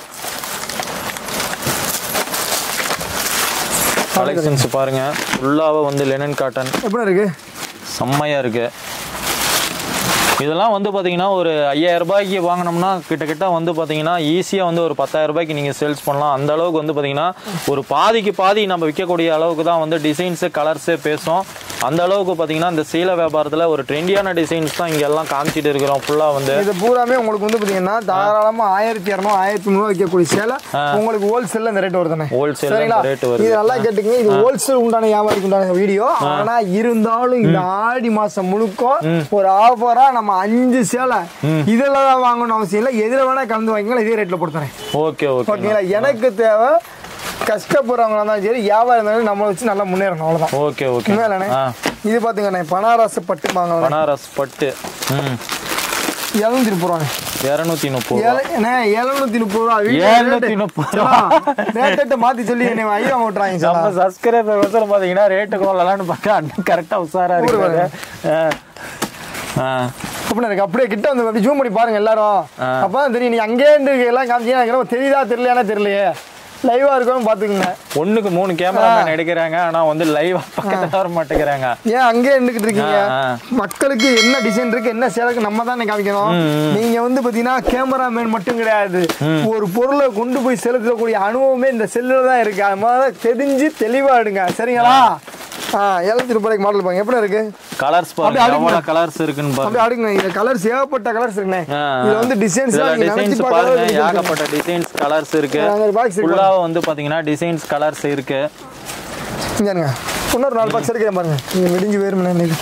கலெக்ஷன்ஸ் பாருங்க ஃபுல்லாவே வந்து லெனன் காட்டன் எப்படிண்ணா இருக்கு செம்மையா இருக்கு இதெல்லாம் வந்து பாத்தீங்கன்னா ஒரு ஐயாயிரம் ரூபாய்க்கு வாங்கினோம்னா கிட்டத்தட்ட வந்து பாத்தீங்கன்னா ஈஸியா வந்து ஒரு பத்தாயிரம் ரூபாய்க்கு நீங்க சேல்ஸ் பண்ணலாம் அந்த அளவுக்கு வந்து பாத்தீங்கன்னா ஒரு பாதிக்கு பாதி நம்ம விற்கக்கூடிய அளவுக்கு தான் வந்து டிசைன்ஸ் கலர்ஸே பேசும் அந்த அளவுக்கு பாத்தீங்கன்னா இந்த சீலை வியாபாரத்துல ஒரு ட்ரெண்டியான டிசைன்ஸ் தான் இங்க எல்லாம் காமிச்சிட்டு இருக்கிறோம் ஃபுல்லா வந்து இது பூராமே உங்களுக்கு வந்து பாத்தீங்கன்னா தாராளமா ஆயிரத்தி இரநூறு ஆயிரத்தி முந்நூறு விற்கக்கூடிய சேலை உங்களுக்கு ஹோல்சேல்ல இந்த ரேட் வருதுண்ணே Wholesale ல சரிங்களா இந்த rate வருது. இது நல்லா கேட்டுங்க இது ஹோல்சேல் உண்டான வியாபாரிக்கு உண்டான வீடியோ ஆனா இருந்தாலும் இந்த ஆடி மாசம் முழுக்க ஒரு ஆஃபரா நம்ம அஞ்சு சேலை இதுல தான் வாங்கணும் அவசியம் இல்லை எதுல வேணா கலந்து வாங்கிக்கலாம் இதே ரேட்ல கொடுத்துறேன் ஓகே ஓகே ஓகேங்களா எனக்கு தேவை கஷ்டப்படுறவங்களா இருந்தாலும் சரி வியாபாரம் இருந்தாலும் நம்மளை வச்சு நல்லா முன்னேறணும் அவ்வளவுதான் ஓகே ஓகே உண்மையிலண்ணே ஆ இது பாத்துங்கண்ணே பனாரஸ் பட்டு வாங்கலாம் பனாரஸ் பட்டு ம் எழுநூத்தி முப்பது ரூபாண்ணே இரநூத்தி முப்பது ரூபா ஏழு- அண்ணே, எழுநூத்தி முப்பது ரூபா எழுநூத்தி முப்பது ரூபா. ரேட்டை மாத்தி சொல்லி என்னை ஐயா ஓட்டுறாங்க சார் நம்ம சப்ஸ்கிரைபர் வசரம் பாத்தீங்கன்னா ரேட்டு கொள்ளலாம்னு பார்த்தா அண்ணன் கரெக்டா உஷாரா இருக்காரு ஆ. ஆ. அப்படி இருக்கு அப்படியே கிட்ட வந்து அப்படி ஜூம் பண்ணி பாருங்க எல்லாரும் அப்பதான் தெரியும் நீ அங்கே இருந்து எல்லாம் காமிச்சீங்கன்னா எனக்கு என்னமோ தெரியுதா தெரியலையானே தெரியலையே லைவா இருக்கணும் பாத்துக்கோங்க ஒண்ணுக்கு மூணு கேமராமேன் எடுக்கிறாங்க ஆனா வந்து லைவா பக்கத்துல வர மாட்டேங்கிறாங்க ஏன் அங்கேயே நின்றுக்கிட்டு இருக்கீங்க ஆ, ஆ. மக்களுக்கு என்ன டிசைன் இருக்கு என்ன சேலைக்கு நம்ம தானே காமிக்கணும் நீங்க வந்து பாத்தீங்கன்னா கேமராமேன் மட்டும் கிடையாது ஒரு பொருளை கொண்டு போய் செலுத்தக்கூடிய அனுபவமே இந்த செல்லுல தான் இருக்கு அது மாதிரி தெரிஞ்சு தெளிவா எடுங்க சரிங்களா ஆ எழுநூத்தி ரூபாய்க்கு மாடல் பாருங்க எப்படி இருக்கு கலர்ஸ் பாருங்க அப்படியே அடுக்குங்க. எவ்வளவு கலர்ஸ் இருக்குன்னு பாருங்க அப்படியே அடுங்க இந்த கலர்ஸ் ஏகப்பட்ட கலர்ஸ் இருக்குண்ணே ஆ, ஆ. இதுல வந்து டிசைன்ஸ் இதுல நீங்க நினைச்சு டிசைன்ஸ் பார்க்காத பாருங்க designs இருக்கு. ஏகப்பட்ட டிசைன்ஸ் கலர்ஸ் இருக்கு அங்க ஒரு box இருக்கு ஃபுல்லா வந்து பாத்தீங்கன்னா டிசைன்ஸ் கலர்ஸ் இருக்கு இங்க இருங்க இன்னொரு நாலு பாக்ஸ் எடுக்கிறேன் பாருங்க நீங்க விடிஞ்சு வேறுமண்ணே இன்னைக்கு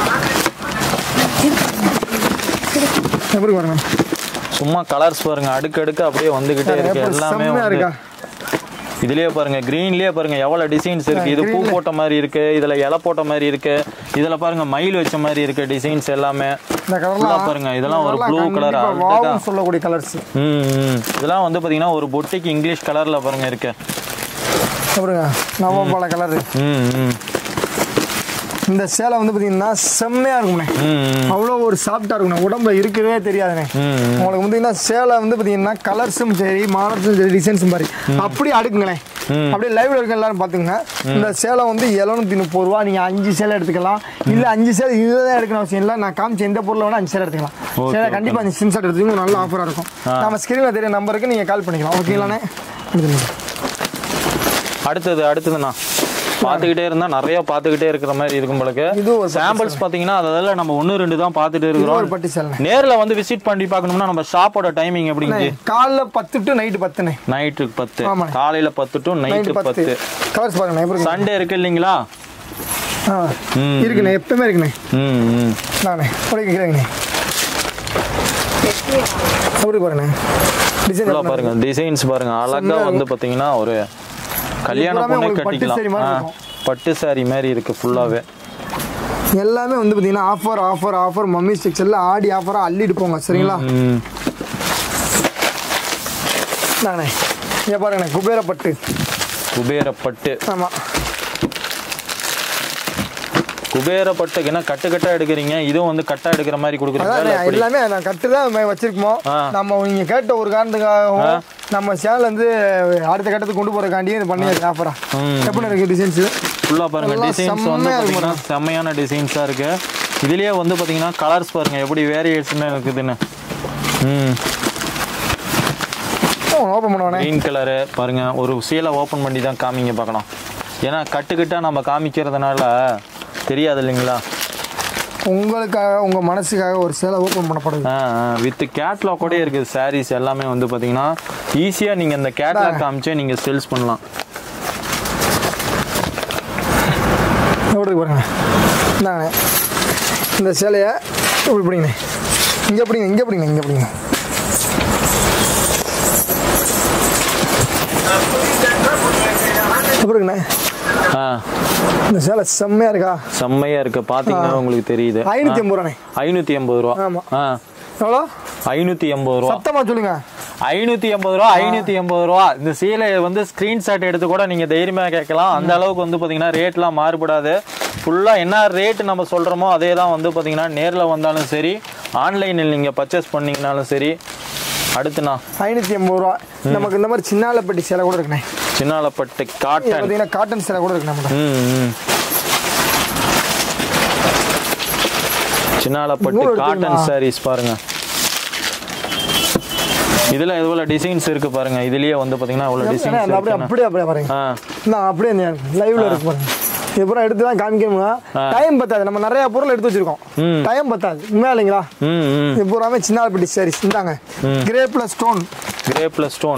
எப்படி பாருங்க சும்மா கலர்ஸ் பாருங்க அடுக்கு அடுக்கு அப்படியே வந்துகிட்டே இருக்கு எப்படி எல்லாமே செம்மையா வந்து இருக்கா இதுலயே பாருங்க கிரீன்லயே பாருங்க எவ்வளவு டிசைன்ஸ் இருக்கு இது பூ போட்ட மாதிரி இருக்கு இதுல இலை போட்ட மாதிரி இருக்கு இதுல பாருங்க மயில் வச்ச மாதிரி இருக்கு டிசைன்ஸ் எல்லாமே இந்த Full ஆ கலர்லாம் பாருங்க இதெல்லாம் ஒரு இதெல்லாம் ப்ளூ கலர் கண்டிப்பா வாவ்னு சொல்லக்கூடிய கலர்ஸ் ம் ம். இதெல்லாம் வந்து பாத்தீங்கன்னா ஒரு பொட்டிக்கு இங்கிலீஷ் கலர்ல பாருங்க இருக்கு பாருங்க நவபால கலர் ம் ம் இந்த சேலை வந்து பாத்தீங்கன்னா செம்மையா இருக்கும்ண்ணே ம் ம். அவ்வளோ ஒரு சாஃப்டா இருக்குண்ணே உடம்புல இருக்கவே தெரியாதுண்ணே ம் உங்களுக்கு பார்த்தீங்கன்னா சேலை வந்து பார்த்தீங்கன்னா கலர்ஸும் சரி மாடல்ஸும் சரி டிசைன்ஸும் சரி அப்படியே அடுக்குங்களேன் அப்படியே லைவ்ல இருக்க எல்லாரும் பார்த்துங்க இந்த சேலை வந்து எழுநூத்தி முப்பது ரூபா நீங்க அஞ்சு சேலை எடுத்துக்கலாம் இல்ல அஞ்சு சேலை இதுதான் எடுக்கணும் அவசியம் இல்லை நான் காமிச்ச எந்த பொருளை வேணா அஞ்சு சேலை எடுத்துக்கலாம் Okay, சேலை கண்டிப்பா அஞ்சு ஸ்கிரீன்ஷாட் எடுத்துக்கோங்க நல்ல ஆஃபரா இருக்கும் நம்ம ஸ்கிரீன்ல தெரிய நம்பருக்கு நீங்க கால் பண்ணிக்கலாம் ஓகேங்களாண்ணே எடுத்துங்க. அடுத்தது அடுத்ததுண்ணா பார்த்துக்கிட்டே இருந்தா நிறைய பார்த்துக்கிட்டே இருக்கிற மாதிரி இருக்கும் உங்களுக்கு இது ஒரு பட்டு சாம்பிள்ஸ் பாத்தீங்கன்னா அதில் நம்ம ஒன்று ரெண்டு தான் பார்த்துட்டு இது ஒரு இருக்கிறோம் பட்டு சேலை நேர்ல வந்து விசிட் பண்ணி பார்க்கணும்னா நம்ம ஷாப்போட டைமிங் எப்படிங்க காலைல பத்து டு நைட்டு பத்துண்ணே நைட்டு பத்து ஆமாண்ணே. காலையில பத்து டு நைட்டு நைட்டு பத்து பத்து கலர்ஸ் பாருங்க எப்படி இருக்கு? சண்டே இருக்கு இல்லைங்களா ஆ ம். இருக்குண்ணே எப்பவுமே இருக்குண்ணே ம் ம் நானே அப்படி கேட்குறேங்கண்ணே அப்படி பாருங்கண்ணே டிசைன் ஃபுல்லாக பாருங்க டிசைன்ஸ் பாருங்க அழகா வந்து பாத்தீங்கன்னா ஒரு கல்யாண பூராமே பொண்ணு உங்களுக்கு பட்டு கட்டிக்கலாம் saree மாதிரி ஆ, இருக்கும். பட்டு சாரி மாதிரி இருக்கு ஃபுல்லாவே எல்லாமே வந்து பார்த்தீங்கன்னா ஆஃபர் ஆஃபர் ஆஃபர் மம்மி ஸ்டிக்ஸ்ல ஆடி ஆஃபராக அள்ளிட்டு போங்க சரிங்களா ம் நானே இங்கே பாருங்கண்ணே குபேரப்பட்டு குபேர பட்டு ஆமாம் குபேர பட்டுக்கு என்ன கட்டு கட்டா எடுக்கிறீங்க இதுவும் வந்து கட்டா எடுக்கிற மாதிரி கொடுக்குறீங்களா இல்ல அதான் எப்படி? எல்லாமே நான் கட்டு தான் மே- வச்சிருக்கோம் ஆ. நம்ம நீங்க கேட்ட ஒரு காரணத்துக்காகவும் நம்ம சேனல் வந்து அடுத்த கட்டத்துக்கு கொண்டு போறதுக்காண்டியே இது பண்ணி ஆஃபரா ம். எப்படி இருக்கு டிசைன்ஸ் ஃபுல்லா பாருங்க எல்லாம் டிசைன்ஸ் வந்து செம்மையா இருக்கு பாத்தீங்கன்னா செம்மையான டிசைன்ஸா இருக்கு இதுலயே வந்து பாத்தீங்கன்னா கலர்ஸ் பாருங்க எப்படி வேரியேஷன் இருக்குதுன்னு ம் ஓப்பன் பண்ணுவானே கிரீன் கலரு பாருங்க ஒரு சீலை ஓப்பன் பண்ணி தான் காமிங்க பார்க்கலாம் ஏன்னா கட்டுக்கிட்டா நம்ம காமிக்கிறதுனால தெரியாது இல்லைங்களா உங்களுக்காக உங்க மனசுக்காக ஒரு சேலை ஓப்பன் பண்ணப்படுது வித் கேட்லாக் கூட இருக்குது சாரீஸ் எல்லாமே வந்து பார்த்தீங்கன்னா ஈஸியாக நீங்கள் இந்த கேட்லாக் காமிச்சே நீங்கள் சேல்ஸ் பண்ணலாம் எப்படி இருக்கு பாருங்க இந்தாங்கண்ணே இந்த சேலையை இப்படி பிடிங்கண்ணே இங்கே பிடிங்க இங்கே பிடிங்க இங்கே பிடிங்க எப்படி இருக்குண்ணே ஆ இந்த சேலை செம்மையா இருக்கா செம்மையாக இருக்குது பார்த்தீங்கன்னா உங்களுக்கு தெரியுது ஐநூத்தி ஐம்பது ரூபாண்ணே ஐநூற்றி எண்பது ரூபா ஆமா. ஆ எவ்வளோ ஐநூற்றி எண்பது ரூபா சத்தமா சொல்லுங்க ஐநூற்றி எண்பது ரூபா ஐநூற்றி எண்பது ரூபா இந்த சீலையை வந்து ஸ்க்ரீன்ஷாட் எடுத்து கூட நீங்கள் தைரியமாக கேட்கலாம் அந்த அளவுக்கு வந்து பார்த்தீங்கன்னா ரேட்லாம் மாறுபடாது ஃபுல்லாக என்ன ரேட் நம்ம சொல்கிறோமோ அதே தான் வந்து பார்த்தீங்கன்னா நேரில் வந்தாலும் சரி ஆன்லைனில் நீங்கள் பர்ச்சேஸ் பண்ணீங்கனாலும் சரி அடுத்துண்ணா ஐநூத்தி எண்பது ரூபா நமக்கு இந்த மாதிரி சின்னாலப்பட்டி சேலை கூட இருக்குண்ணே சின்னாலப்பட்டு இது காட்டன் பார்த்தீங்கன்னா காட்டன் சேலை கூட இருக்கு நம்மகிட்ட ம் ம். சின்னாலப்பட்டு நூறு காட்டன் எடுத்தீங்களா? சாரீஸ் பாருங்க இதுல எவ்வளவு டிசைன்ஸ் இருக்கு பாருங்க இதுலயே வந்து பாத்தீங்கன்னா எவ்வளவு அண்ணே, டிசைன்ஸ் அந்த அப்படியே அப்படியே அப்படியே பாருங்க ஆ நான் அப்படியே லைவ்ல இருக்கு பாருங்க இது பூரா எடுத்து தான் காமிக்கணும்னா டைம் பத்தாது நம்ம நிறைய பொருள் எடுத்து வச்சிருக்கோம் ம். டைம் பத்தாது உண்மையா இல்லைங்களா ம் ம் இது பூராமே சின்னாலப்பட்டி சாரீஸ் இந்தாங்க grey plus stone grey plus stone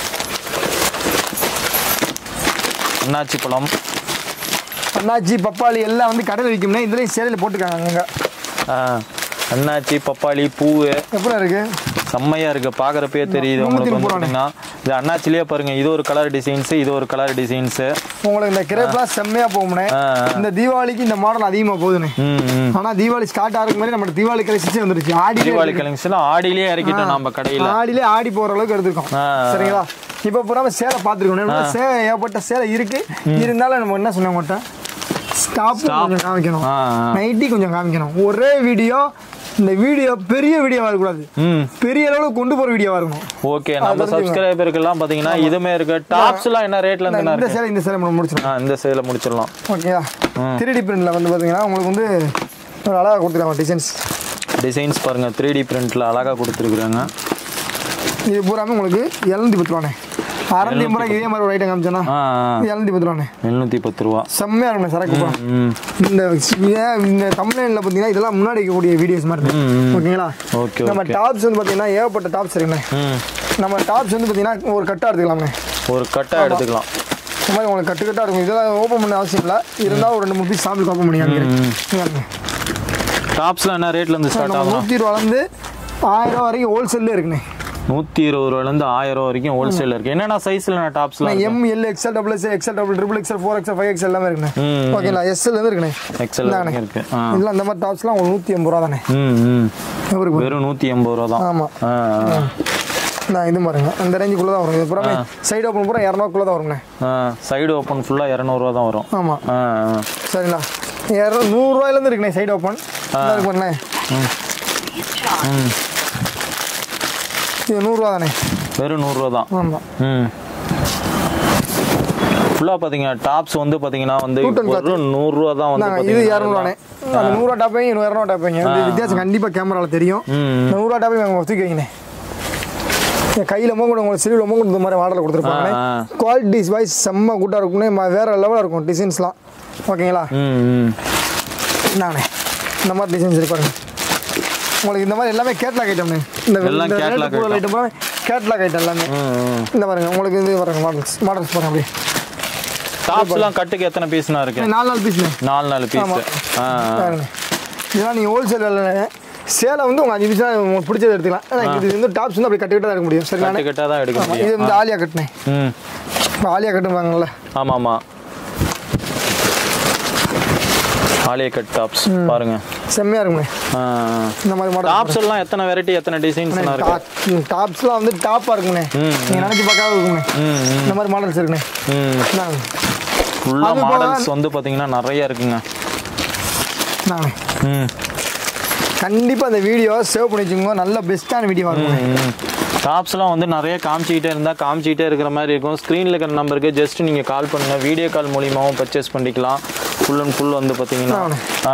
அண்ணாச்சி பழம் அண்ணாச்சி பப்பாளி எல்லாம் வந்து கடையில் விற்கும்னா இதுலயும் சேலையில் போட்டுருக்காங்க அங்க ஆ, அண்ணாச்சி பப்பாளி பூவு எப்படி இருக்கு செம்மையா இருக்கு பாக்குறப்பே தெரியுது உங்களுக்கு வந்து முந்நூத்தி பாத்தீங்கன்னா இது அண்ணாச்சிலேயே பாருங்க இது ஒரு கலர் டிசைன்ஸ் இது ஒரு கலர் டிசைன்ஸ் உங்களுக்கு இந்த கிரேப்லாம் செம்மையா போகும்னே ஆ, ஆ. இந்த தீபாவளிக்கு இந்த மாடல் அதிகமா போகுதுண்ணே ம் ம் ஆனா தீபாவளி ஸ்டார்ட் ஆகிறதுக்கு மாதிரி நம்ம தீபாவளி கலெக்ஷன்ஸே வந்துருச்சு ஆடி தீபாவளி கலெக்ஷன் ஆடியிலே இறக்கிட்டோம் நம்ம கடையில ஆடிலே ஆடி போற அளவுக்கு எடுத்திருக்கோம் ஆ. சரிங்களா இப்போ பூரா சேலை பார்த்துருக்கோம் சேலை ஏகப்பட்ட சேலை இருக்கு இருந்தாலும் நம்ம என்ன சொன்னோம் உங்கள்கிட்ட ஸ்டாப் கொஞ்சம் காமிக்கணும் ஆ, ஆ. நைட்டி கொஞ்சம் காமிக்கணும் ஒரே வீடியோ இந்த வீடியோ பெரிய வீடியோவா இருக்கக்கூடாது ம் பெரிய அளவுக்கு கொண்டு போற வீடியோவா இருக்கணும் ஓகே நம்ம சப்ஸ்கிரைபருக்கு எல்லாம் பாத்தீங்கன்னா இதுமே இருக்கு டாப்ஸ் எல்லாம் என்ன ரேட்ல இருந்து இந்த இருக்கு சேலை இந்த சேலை முடிச்சிடும் ஆ, இந்த சைடுல முடிச்சிடலாம் ஓகேயா த்ரீ டி பிரிண்ட்ல வந்து பாத்தீங்கன்னா உங்களுக்கு வந்து ஒரு அழகா கொடுத்துருக்காங்க டிசைன்ஸ் டிசைன்ஸ் பாருங்க த்ரீ டி பிரிண்ட்ல அழகா கொடுத்துருக்குறாங்க இது பூராமே உங்களுக்கு எழுநூத்தி பத்து ரூபாண்ணே அறநூத்தி ஐம்பது ரூபாய்க்கு இதே மாதிரி ஒரு ஐட்டம் காமிச்சேன்னா ஆ எழுநூத்தி பத்து ரூபாண்ணே எழுநூத்தி பத்து ரூபா செம்மையா இருக்குண்ணே சரக்கு பூரா ம் இந்த ஏன் இந்த தமிழ்நாட்டில் பார்த்தீங்கன்னா இதெல்லாம் முன்னாடி இருக்கக்கூடிய வீடியோஸ் மாதிரி இருக்கு. ஓகேங்களா ஓகே நம்ம டாப்ஸ் வந்து பார்த்தீங்கன்னா ஏகப்பட்ட டாப்ஸ் இருக்குண்ணே ம் நம்ம டாப்ஸ் வந்து பார்த்தீங்கன்னா ஒரு கட்டாக எடுத்துக்கலாம்ண்ணே ஒரு கட்டா எடுத்துக்கலாம் இந்த மாதிரி உங்களுக்கு கட்டு கட்டாக இருக்கும் இதெல்லாம் ஓப்பன் பண்ண அவசியம் இல்லை இருந்தாலும் ஒரு ரெண்டு மூணு பீஸ் சாம்பிள் ஓப்பன் பண்ணி காமிக்கிறேன் டாப்ஸ்ல என்ன ரேட்ல இருந்து ஸ்டார்ட் நம்ம ஆகும் நூற்றி ரூபாலேருந்து ஆயிரம் ரூபா வரைக்கும் ஹோல்சேல்லே இருக்குண்ணே நூத்தி இருபது ரூபாயில இருந்து ஆயிரம் ரூபா வரைக்கும் ஹோல்சேல் இருக்கு என்னென்ன சைஸ்ல டாப்ஸ்லாம் இருக்கு M L XL double XL XL double triple XL four XL five XL எல்லாமே இருக்குண்ணே ம் ஓகேங்களா எஸ்எல் இருந்து இருக்குண்ணே எக்ஸல் இந்தாண்ணே. இருக்கு ஆ இதெல்லாம் இந்த மாதிரி டாப்ஸ்லாம் உங்களுக்கு நூற்றி எண்பது ரூபா தானே ம் ம் இவருக்கு வெறும் நூத்தி எண்பது ரூபா தான் ஆமாம் ஆ ஆ. நான் இது பாருங்க அந்த ரேஞ்சுக்குள்ளே தான் வரும் இது பூராமே சைடு ஓப்பன் பூரா இரநூறுக்குள்ளே தான் வருங்கண்ணே ஆ சைடு ஓப்பன் ஃபுல்லா இரநூறுவா தான் வரும் ஆமாம் ஆ ஆ. சரிங்களா இரநூ நூறுரூவாயிலேருந்து இருக்குண்ணே சைடு ஓப்பன் இருக்கு பாருங்களேன் ம் இது நூறுரூவா தானே வெறும் நூறுரூவா தான் ஆமாம் ம் ஃபுல்லாக பார்த்தீங்க டாப்ஸ் வந்து பார்த்தீங்கன்னா வந்து Two ton வெறும் நூறுரூவா தான் வந்து நாங்கள் இது பார்த்தீங்கன்னா இரநூறுவானே அந்த நூறுரூவா டாப்பையும் இது இரநூறுவா டாப்பைங்க இந்த வித்தியாசம் கண்டிப்பாக கேமராவில் தெரியும் ம் இந்த நூறுரூவா டாப்பையும் நாங்கள் தூக்கி வைங்கண்ணே என் கையில் கூட உங்களுக்கு சிறுவில் மூணு இந்த மாதிரி மாடலில் கொடுத்துருப்பாங்க ஆ, குவாலிட்டிஸ் வைஸ் செம்ம கூட்டாக இருக்கும்னே ம- வேற லெவலாக இருக்கும் டிசைன்ஸ்லாம் ஓகேங்களா ம் ம் நானே இந்த மாதிரி டிசைன்ஸ் இருப்பாருங்க உங்களுக்கு இந்த மாதிரி எல்லாமே கேட்லாக் ஐட்டம்னு இந்த எல்லாம் catalog item. Item catalogue item எல்லாமே ம் ம் இந்த பாருங்க உங்களுக்கு இது பாருங்க மாடல்ஸ் மாடல்ஸ் பாருங்க அப்படியே டாப்ஸ்லாம் கட்டுக்கு எத்தனை பீஸ்னா இருக்கு நாலு நாலு பீஸ்ண்ணே நாலு நாலு பீஸ் ஆமா. ஆ ஆ. பாருங்க இதெல்லாம் நீங்கள் ஹோல்சேல் விலைண்ணே சேலை வந்து உங்கள் அஞ்சு பீஸ் உங்களுக்கு பிடிச்சது எடுத்துக்கலாம் ஆனால் இது வந்து டாப்ஸ் வந்து அப்படி கட்டிக்கிட்டு தான் இருக்க முடியும் சரிங்களா கட்டு கட்டாக தான் எடுக்க ஆமா, முடியும் இது வந்து ஆலியா கட்டினேன் ம் ஆலியா கட்டுவாங்கல்ல ஆமாம் ஆமாம் ஆலியா கட் டாப்ஸ் பாருங்க செம்மையாக இருக்குண்ணே ஆ ஆ. இந்த மாதிரி மாடல் டாப்ஸ் எல்லாம் எத்தனை வெரைட்டி எத்தனை டிசைன்ஸ்லாம் இருக்கு டாப்ஸ்லாம் வந்து டாப்பாக இருக்குண்ணே ம். நீங்கள் நினச்சி பார்க்காம இருக்குண்ணே ம் ம் இந்த மாதிரி மாடல்ஸ் இருக்குண்ணே ம் நாங்க ஃபுல்லாக அது போக- மாடல்ஸ் வந்து பார்த்தீங்கன்னா நிறைய இருக்குங்க நாங்க ம் கண்டிப்பாக அந்த வீடியோ சேவ் பண்ணி வச்சுக்கோங்க நல்ல பெஸ்ட்டான வீடியோ இருக்கும் டாப்ஸ்லாம் வந்து நிறைய காமிச்சிக்கிட்டே இருந்தால் காமிச்சிக்கிட்டே இருக்கிற மாதிரி இருக்கும் ஸ்க்ரீனில் இருக்கிற நம்பருக்கு ஜஸ்ட் நீங்கள் கால் பண்ணுங்கள் வீடியோ கால் மூலியமாகவும் பர்ச்சேஸ் பண்ணிக்கலாம் ஃபுல் அண்ட் ஃபுல் வந்து பார்த்தீங்கன்னா ஆமாண்ணே. ஆ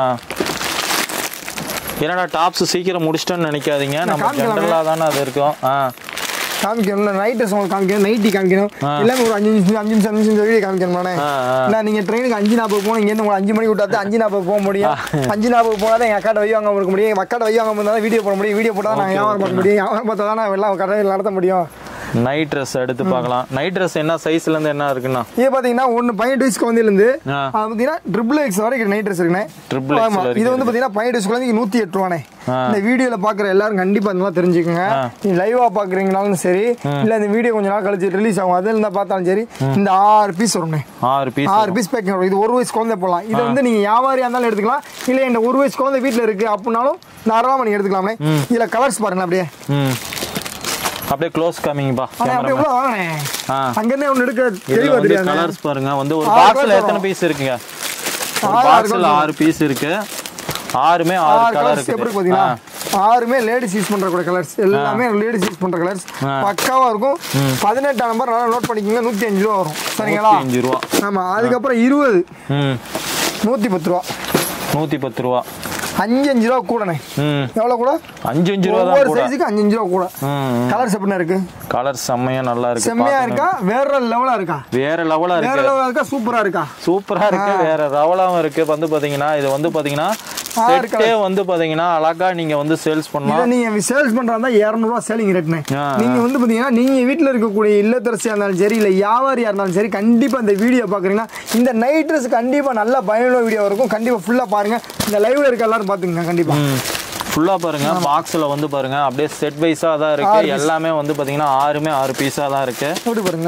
என்னடா டாப்ஸ் சீக்கிரம் முடிச்சிட்டோன்னு நினைக்காதீங்க நம்ம காமிக்கலாமே. ஜென்ரலாக தானே அது இருக்கும் ஆ காமிக்கணும் நைட் ட்ரெஸ் உங்களுக்கு காமிக்கணும் நைட்டி காமிக்கணும் எல்லாமே ஒரு அஞ்சு நிமிஷம் அஞ்சு நிமிஷம் அஞ்சு நிமிஷம் வீடியோ காமிக்கணும்ண்ணே ஆ, ஆ. நான் நீங்கள் ட்ரெயினுக்கு அஞ்சு நாற்பது போகணும் இங்கேருந்து உங்களுக்கு அஞ்சு மணிக்கு விட்டாது அஞ்சு நாற்பது போக முடியும் அஞ்சு நாற்பது போனால் எங்கள் அக்காட்ட வை வாங்க இருக்க முடியும் எங்கள் அக்காட்ட வை வாங்க இருந்தால் வீடியோ போட முடியும் வீடியோ போட்டால் நாங்கள் வியாபாரம் பார்க்க முடியும் வியாபாரம் பார்த்தா தான் நான் எல்லாம் கடையில் நடத்த முடியும் நைட் ட்ரெஸ் எடுத்து பார்க்கலாம் நைட் ட்ரெஸ் என்ன சைஸ்லேருந்து என்ன இருக்குண்ணா இது பார்த்தீங்கன்னா ஒன்று பதினெட்டு வயசு குழந்தையிலேருந்து ஆ. அது பார்த்தீங்கன்னா ட்ரிபிள் எக்ஸ் வரைக்கும் நைட் ட்ரெஸ் இருக்குண்ணே Triple X ஆமா வரைக்கும் இது வந்து பார்த்தீங்கன்னா பதினெட்டு வயசு குழந்தைக்கு நூற்றி எட்டு ரூபாண்ணே ஆ. இந்த வீடியோவில் பார்க்குற எல்லாரும் கண்டிப்பாக இந்த மாதிரி தெரிஞ்சுக்கோங்க ஆ. நீ லைவாக பார்க்குறீங்கனாலும் சரி இல்லை இந்த வீடியோ கொஞ்ச நாள் கழிச்சு ரிலீஸ் ஆகும் அதில் இருந்தால் பார்த்தாலும் சரி இந்த ஆறு பீஸ் வரும்ண்ணே ஆறு பீஸ் ஆறு பீஸ் பேக்கிங் வரும் இது ஒரு வயசு குழந்தை போடலாம் இது வந்து நீங்கள் வியாபாரியாக இருந்தாலும் எடுத்துக்கலாம் இல்லை இந்த ஒரு வயசு குழந்தை வீட்டில் இருக்குது அப்படின்னாலும் தாராளமாக நீங்கள் எடுத்துக்கலாம்ண்ணே இதில் கலர்ஸ் பாருங்க அப்படியே ம் அப்படியே க்ளோஸ் காமிங்கப்பா ஆனால் அப்படியே உள்ள வாங்கண்ணே ஆ அங்கேருந்தே ஒன்று எடுக்க இதுல தெளிவாக வந்து தெரியாது கலர்ஸ் பாருங்க வந்து ஒரு ஆறு பாக்ஸ்ல colours எத்தனை வரும். பீஸ் இருக்குங்க ஒரு ஆறு பாக்ஸ்ல colours ஆறு பீஸ் இருக்கு ஆறுமே ஆறு ஆறு கலர் கலர்ஸ் எப்படி இருக்கு பார்த்தீங்கன்னா ஆறுமே லேடிஸ் யூஸ் பண்ற கூட கலர்ஸ் எல்லாமே லேடிஸ் யூஸ் பண்ற கலர்ஸ் ஆ. பக்காவா இருக்கும் பதினெட்டாம் நம்பர் நல்லா நோட் பண்ணிக்கோங்க நூத்தி அஞ்சு ரூபா வரும் சரிங்களா அஞ்சு ரூபா ஆமா அதுக்கப்புறம் இருபது ம் நூத்தி பத்து ரூபா நூத்தி பத்து ரூபா அஞ்சு அஞ்சு ரூபா கூடண்ணே ம் எவ்வளவு கூட அஞ்சு அஞ்சு ரூபா தான் ஒவ்வொரு கூட சைஸுக்கு அஞ்சு அஞ்சு ரூபா கூட ம் கலர்ஸ் எப்படிண்ணா இருக்கு கலர் செம்மையா நல்லா இருக்கு செம்மையா பார்க்கணும். இருக்கா வேற லெவலா இருக்கா வேற லெவலா வேற இருக்கு லெவலா இருக்கா சூப்பரா இருக்கா சூப்பரா இருக்கு வேற ரவலாவும் இருக்கு வந்து பாத்தீங்கன்னா இது வந்து பாத்தீங்கன்னா ஆறு செட்டே வந்து பாத்தீங்கன்னா அழகா நீங்க வந்து சேல்ஸ் இதை பண்ணலாம் நீங்க சேல்ஸ் பண்றதா இரநூறுவா சேலிங் ரேட்னே ஆ, நீங்க வந்து பாத்தீங்கன்னா நீங்க வீட்ல இருக்கக்கூடிய இல்லத்தரசியா இருந்தாலும் சரி இல்ல வியாபாரியா இருந்தாலும் சரி கண்டிப்பா இந்த வீடியோ பாக்குறீங்கன்னா இந்த நைட் ட்ரெஸ் கண்டிப்பா நல்ல பயனுள்ள வீடியோ இருக்கும் கண்டிப்பா ஃபுல்லா பாருங்க இந்த லைவ்ல இருக்க எல்லாரும் பாத்துங்க கண்டிப்பா ஃபுல்லா பாருங்க பாக்ஸ்ல வந்து பாருங்க அப்படியே செட் வைஸா தான் இருக்கு ஆறு piece. எல்லாமே வந்து பாத்தீங்கன்னா ஆறுமே ஆறு பீஸா தான் இருக்கு எப்படி பாருங்க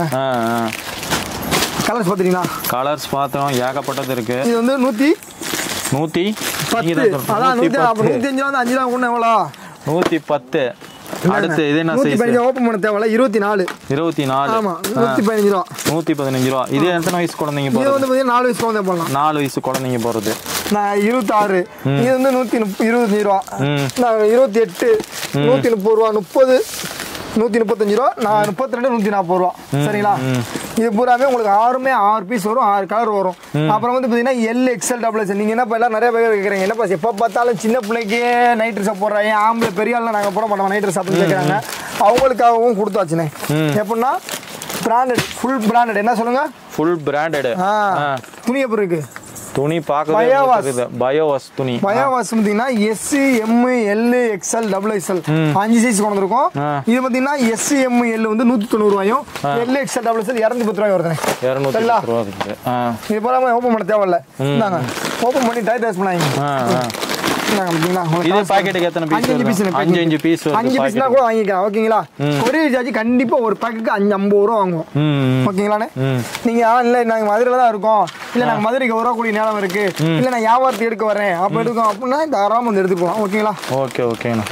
கலர்ஸ் பாத்தீங்களா கலர்ஸ் பார்த்தோம் ஏகப்பட்டது இருக்கு இது வந்து நூத்தி நூத்தி பத்து நீங்க தான் அதான் சொல்றீங்க. நூத்தி அப்ப நூத்தி நூத்தி அஞ்சு ரூபா வந்து அஞ்சு ரூபா கொண்டு எவ்வளோ நூத்தி பத்து அடுத்து இது என்ன நூற்றி சைஸ் பதினஞ்சு ஓப்பன் பண்ண தேவையில்ல இருபத்தி நாலு இருபத்தி நாலு ஆமா நூற்றி பதினஞ்சு ரூபா நூத்தி பதினஞ்சு ரூபா இது எத்தனை வயசு குழந்தைங்க இது போறது வந்து பார்த்தீங்கன்னா நாலு வயசு குழந்தை போடலாம் நாலு வயசு குழந்தைங்க போறது நான் இருபத்தாறு இது வந்து நூற்றி முப்ப இருபத்தஞ்சு ரூபா ம். நான் இருபத்தி எட்டு நூற்றி முப்பது ரூபா முப்பது நூற்றி முப்பத்தஞ்சு ரூபா நான் முப்பத்தி ரெண்டு நூற்றி நாற்பது ரூபா சரிங்களா இது பூராமே உங்களுக்கு ஆறுமே ஆறு பீஸ் வரும் ஆறு கலர் வரும் அப்புறம் வந்து பார்த்தீங்கன்னா எல் எக்ஸ்எல் டபுள் எக்ஸ்எல் நீங்கள் என்னப்பா எல்லாம் நிறைய பேர் கேட்குறீங்க என்னப்பா எப்போ பார்த்தாலும் சின்ன பிள்ளைக்கே நைட் ட்ரெஸ் போடுறாங்க ஆம்பளை பெரிய ஆள்லாம் நாங்கள் போட மாட்டோம் நைட் ட்ரெஸ் அப்படின்னு கேட்குறாங்க அவங்களுக்காகவும் கொடுத்தாச்சுனே எப்படின்னா பிராண்டட் ஃபுல் பிராண்டட் என்ன சொல்லுங்க ஃபுல் பிராண்டட் ஆ துணி எப்படி இருக்கு துணி பார்க்கவே Biowas. தெரியுது பயோவாஸ் துணி பயாவாஸ் பார்த்தீங்கன்னா S M L XL double XL அஞ்சு சைஸ் கொண்டு வந்திருக்கோம் ஆ. இது பார்த்தீங்கன்னா எஸ் எம் எல் வந்து நூற்றி தொண்ணூறு ரூபாயும் எல் எக்ஸ்எல் டபுள் எக்ஸ்எல் இரநூத்தி பத்து ரூபாய் வருதுண்ணே இரநூத்தி சரிங்களா? பத்து ரூபா இருக்குது ஆ இது போல ஓப்பன் பண்ண தேவையில்ல இந்தாங்க ஓப்பன் பண்ணி டைட் டேஸ் பண்ணாங்க ஆ ஆ இந்தாங்க பார்த்தீங்களா உங்களுக்கு இது காசு பாக்கெட்டுக்கு எத்தனை பீஸ் அஞ்சு அஞ்சு பீஸ் வருது அஞ்சு அஞ்சு பீஸ் வருது அஞ்சு பீஸ்னா பாக்கெட் கூட வாங்கிக்கலாம் ஓகேங்களா கொரியர் சார்ஜ் கண்டிப்பா ஒரு பேக்குக்கு அஞ்சு ஐம்பது ரூபா வாங்குவோம் ம் ஓகேங்களாண்ணே ம். நீங்க ஆ இல்ல நாங்க மதுரையில தான் இருக்கோம் இல்ல நாங்க மதுரைக்கு வரக்கூடிய நேரம் இருக்கு இல்ல நான் வியாபாரத்துக்கு எடுக்க வரேன் அப்ப எடுக்கும் அப்படின்னா தாராளமா வந்து எடுத்துட்டு போகலாம் ஓகேங்களா ஓகே ஓகேண்ணா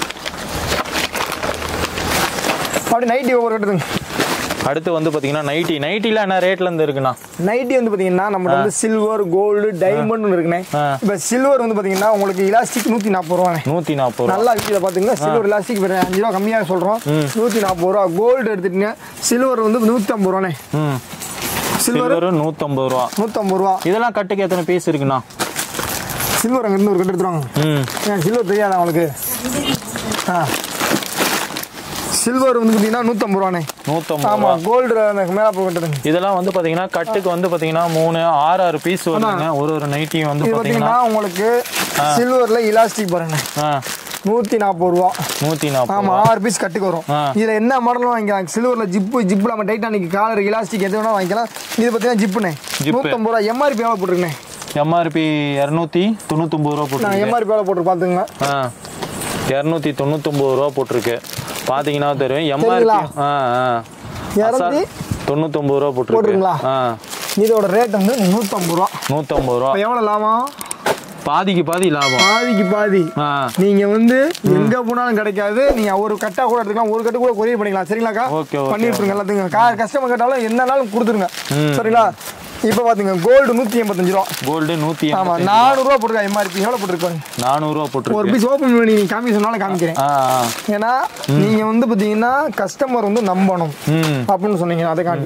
அப்படி நைட்டி ஒவ்வொரு கட்டுதுங்க அடுத்து வந்து பாத்தீங்கன்னா நைட்டி நைட்டில என்ன ரேட்ல இருந்து இருக்குண்ணா நைட்டி வந்து பாத்தீங்கன்னா நம்ம வந்து சில்வர் கோல்டு டைமண்ட் இருக்குண்ணே ஆ. இப்ப சில்வர் வந்து பாத்தீங்கன்னா உங்களுக்கு இலாஸ்டிக் நூத்தி நாற்பது ரூபாண்ணே நூத்தி நாற்பது ரூபா நல்லா வீட்டில் பார்த்தீங்கன்னா சில்வர் இலாஸ்டிக் வேறு அஞ்சு ரூபா கம்மியாக சொல்கிறோம் நூற்றி நாற்பது ரூபா கோல்டு எடுத்துட்டீங்க சில்வர் வந்து நூற்றி ஐம்பது ரூபாண்ணே ம் சில்வர் சில்வர் நூத்தம்பது ரூபா நூற்றம்பது ரூபா இதெல்லாம் கட்டுக்கு எத்தனை பீஸ் இருக்குண்ணா சில்வர் அங்கே இருந்து ஒரு கட்டு எடுத்துருவாங்க ம் ஏன் சில்வர் தெரியாதா உங்களுக்கு ஆ சில்வர் வந்து பார்த்தீங்கன்னா நூற்றம்பது ரூபாண்ணே நூத்தம்பது ரூபா ஆமாம் கோல்டு எனக்கு மேலே போய் கட்டுதுங்க இதெல்லாம் வந்து பாத்தீங்கன்னா கட்டுக்கு வந்து பாத்தீங்கன்னா மூணு ஆறு ஆறு பீஸ் வருதுங்க ஒரு ஒரு நைட்டியும் வந்து இது பாத்தீங்கன்னா பார்த்தீங்கன்னா உங்களுக்கு சில்வரில் இலாஸ்டிக் பாருங்க ஆ நூற்றி நாற்பது ரூபா நூத்தி நாற்பது ஆமா ஆறு பீஸ் கட்டுக்கு வரும் ஆ. இதுல என்ன மாடலும் வாங்கிக்கலாம் சில்வர்ல ஜிப்பு ஜிப்பு நம்ம டைட்டானிக் காலர் இலாஸ்டிக் எது வேணா வாங்கிக்கலாம் இது பார்த்தீங்கன்னா ஜிப்புண்ணே ஜிப்பு. நூற்றம்பது ரூபா எம்ஆர்பி எவ்வளோ போட்டிருக்கேன் எம்ஆர்பி இரநூத்தி தொண்ணூத்தொம்பது ரூபா நான் போட்டிருக்கு எம்ஆர்பி எவ்வளோ போட்டு பார்த்துங்க ஆ இரநூத்தி தொண்ணூத்தொம்பது ரூபா போட்டிருக்கு பாத்தீங்கன்னா தெரியும் எம்ஆர்பி தெரியுங்களா? ஆ ஆ இரநூத்தி தொண்ணூத்தொம்பது ரூபா போட்டிருக்கு போட்டிருக்குங்களா? ஆ இதோட ரேட் வந்து நூற்றம்பது ரூபா நூத்தம்பது ரூபா இப்போ எவ்வளோ லாபம் பாதிக்கு பாதி லாபம் பாதிக்கு பாதி ஆ நீங்க வந்து எங்க போனாலும் கிடைக்காது நீங்க ஒரு கட்டா கூட எடுத்துக்கலாம் ஒரு கட்டு கூட கொரியர் பண்ணிக்கலாம் சரிங்களாக்கா Okay, okay, பண்ணி விட்டுருங்க எல்லாத்துக்கும் கஸ்டமர் கேட்டாலும் என்னனாலும் கொடுத்துருங்க சரிங்களா இப்போ பாத்துங்க கோல்டு நூற்றி எண்பத்தஞ்சு ரூபா கோல்டு நூத்தி ஆமா நானூறுரூவா போட்டுருக்கா எம்ஆர்பி எவ்வளோ போட்டுருக்காங்க நானூறுரூவா ஒரு போட்டிருக்கு பீஸ் ஓப்பன் பண்ணி நீங்க காமி சொன்னாலும் காமிக்கிறேன் ஆ ஆ. ஏன்னா நீங்க வந்து பாத்தீங்கன்னா கஸ்டமர் வந்து நம்பணும் ம் அப்படின்னு சொன்னீங்க அதுக்காண்டி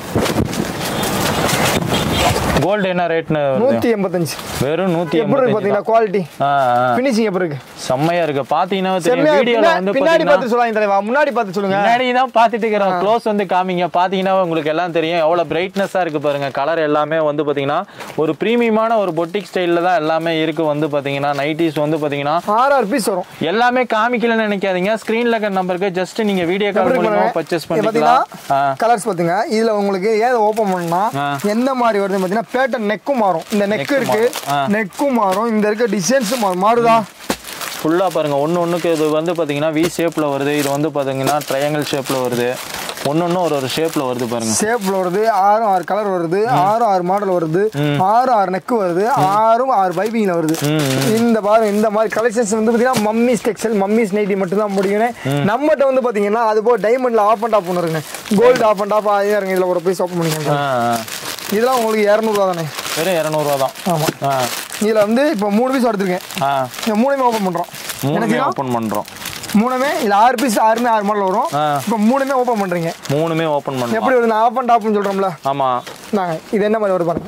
கோல்டு என்ன ரேட்னு வருது நூத்தி எண்பத்தஞ்சு வெறும் நூத்தி எப்படி இருக்கு எண்பத்தஞ்சு பாத்தீங்கன்னா குவாலிட்டி ஆ ஆ. பினிஷிங் எப்படி இருக்கு செம்மையா இருக்கு பாத்தீங்கன்னா தெரியும் செம்மையா வீடியோல பின்னா- வந்து பின்னாடி பாத்தீங்கன்னா பார்த்து சொல்லாங்க தலைவா முன்னாடி பார்த்து சொல்லுங்க முன்னாடி தான் பார்த்துட்டு இருக்கிறோம் க்ளோஸ் வந்து காமிங்க பாத்தீங்கன்னா உங்களுக்கு எல்லாம் தெரியும் எவ்வளவு பிரைட்னஸா இருக்கு பாருங்க கலர் எல்லாமே வந்து பாத்தீங்கன்னா ஒரு பிரீமியமான ஒரு பொட்டிக் ஸ்டைல்ல தான் எல்லாமே இருக்கு வந்து பாத்தீங்கன்னா நைட்டிஸ் வந்து பாத்தீங்கன்னா ஆறு ஆறு பீஸ் வரும் எல்லாமே காமிக்கலன்னு நினைக்காதீங்க ஸ்கிரீன்ல இருக்கிற நம்பருக்கு ஜஸ்ட் நீங்க வீடியோ கால் எப்படி மூலமா பாருங்க. பர்ச்சேஸ் இது பண்ணிக்கலாம் ஆ. கலர்ஸ் பாத்துங்க இதுல உங்களுக்கு ஏன் ஓபன் பண்ணா ஆ. எந்த மாதிரி வருது பாத்தீங்கன்னா பேட்டர்ன் நெக்கும் மாறும் இந்த நெக் Neck இருக்கு மாறும். ஆ. நெக்கும் மாறும் இந்த இருக்க டிசைன்ஸும் மாறும் மாறுதா ஃபுல்லா பாருங்க ஒண்ணு ஒண்ணுக்கு இது வந்து பாத்தீங்கன்னா வி ஷேப்ல வருது இது வந்து பாத்தீங்கன்னா ட்ரையாங்கிள் ஷேப்ல வருது ஒன்னொன்னு ஒரு ஒரு ஷேப்ல வருது பாருங்க ஷேப்ல வருது ஆறும் ஆறு கலர் வருது ஆறும் ஆறு மாடல் வருது ஆறு ஆறு நெக் வருது ஆறும் ஆறு பைப்பிங்ல வருது இந்த பாருங்க இந்த மாதிரி கலெக்ஷன்ஸ் வந்து பாத்தீங்கன்னா மம்மிஸ் டெக்ஸ்டைல் மம்மிஸ் நைட்டி மட்டும் தான் முடியும் நம்மகிட்ட வந்து பாத்தீங்கன்னா அது போக டைமண்ட்ல ஆஃப் அண்ட் ஆஃப் ஒன்று இருக்குங்க கோல்டு ஆஃப் அண்ட் ஆஃப் அதே இருங்க இதுல ஒரு பீஸ் ஓப்பன் பண்ணிக்கோங்க ஆ, ஆ. இதெல்லாம் உங்களுக்கு இரநூறுவா தானே வெறும் இரநூறுவா தான் ஆமா ஆ இதுல வந்து இப்போ மூணு பீஸ் எடுத்திருக்கேன் ஆ இந்த மூணுமே ஓப்பன் பண்றோம் என்ன மூணுமே செய்யணும் ஓப்பன் பண்றோம் மூணுமே இதுல ஆறு பீஸ் ஆறுமே ஆறு மாடல் வரும் ஆ. இப்போ மூணுமே ஓப்பன் பண்றீங்க மூணுமே ஓப்பன் பண்ணலாம் எப்படி வருது நான் ஆஃப் அண்ட் ஆஃப்னு சொல்றோம்ல ஆமா நாங்க இது என்ன மாதிரி வருது பாருங்க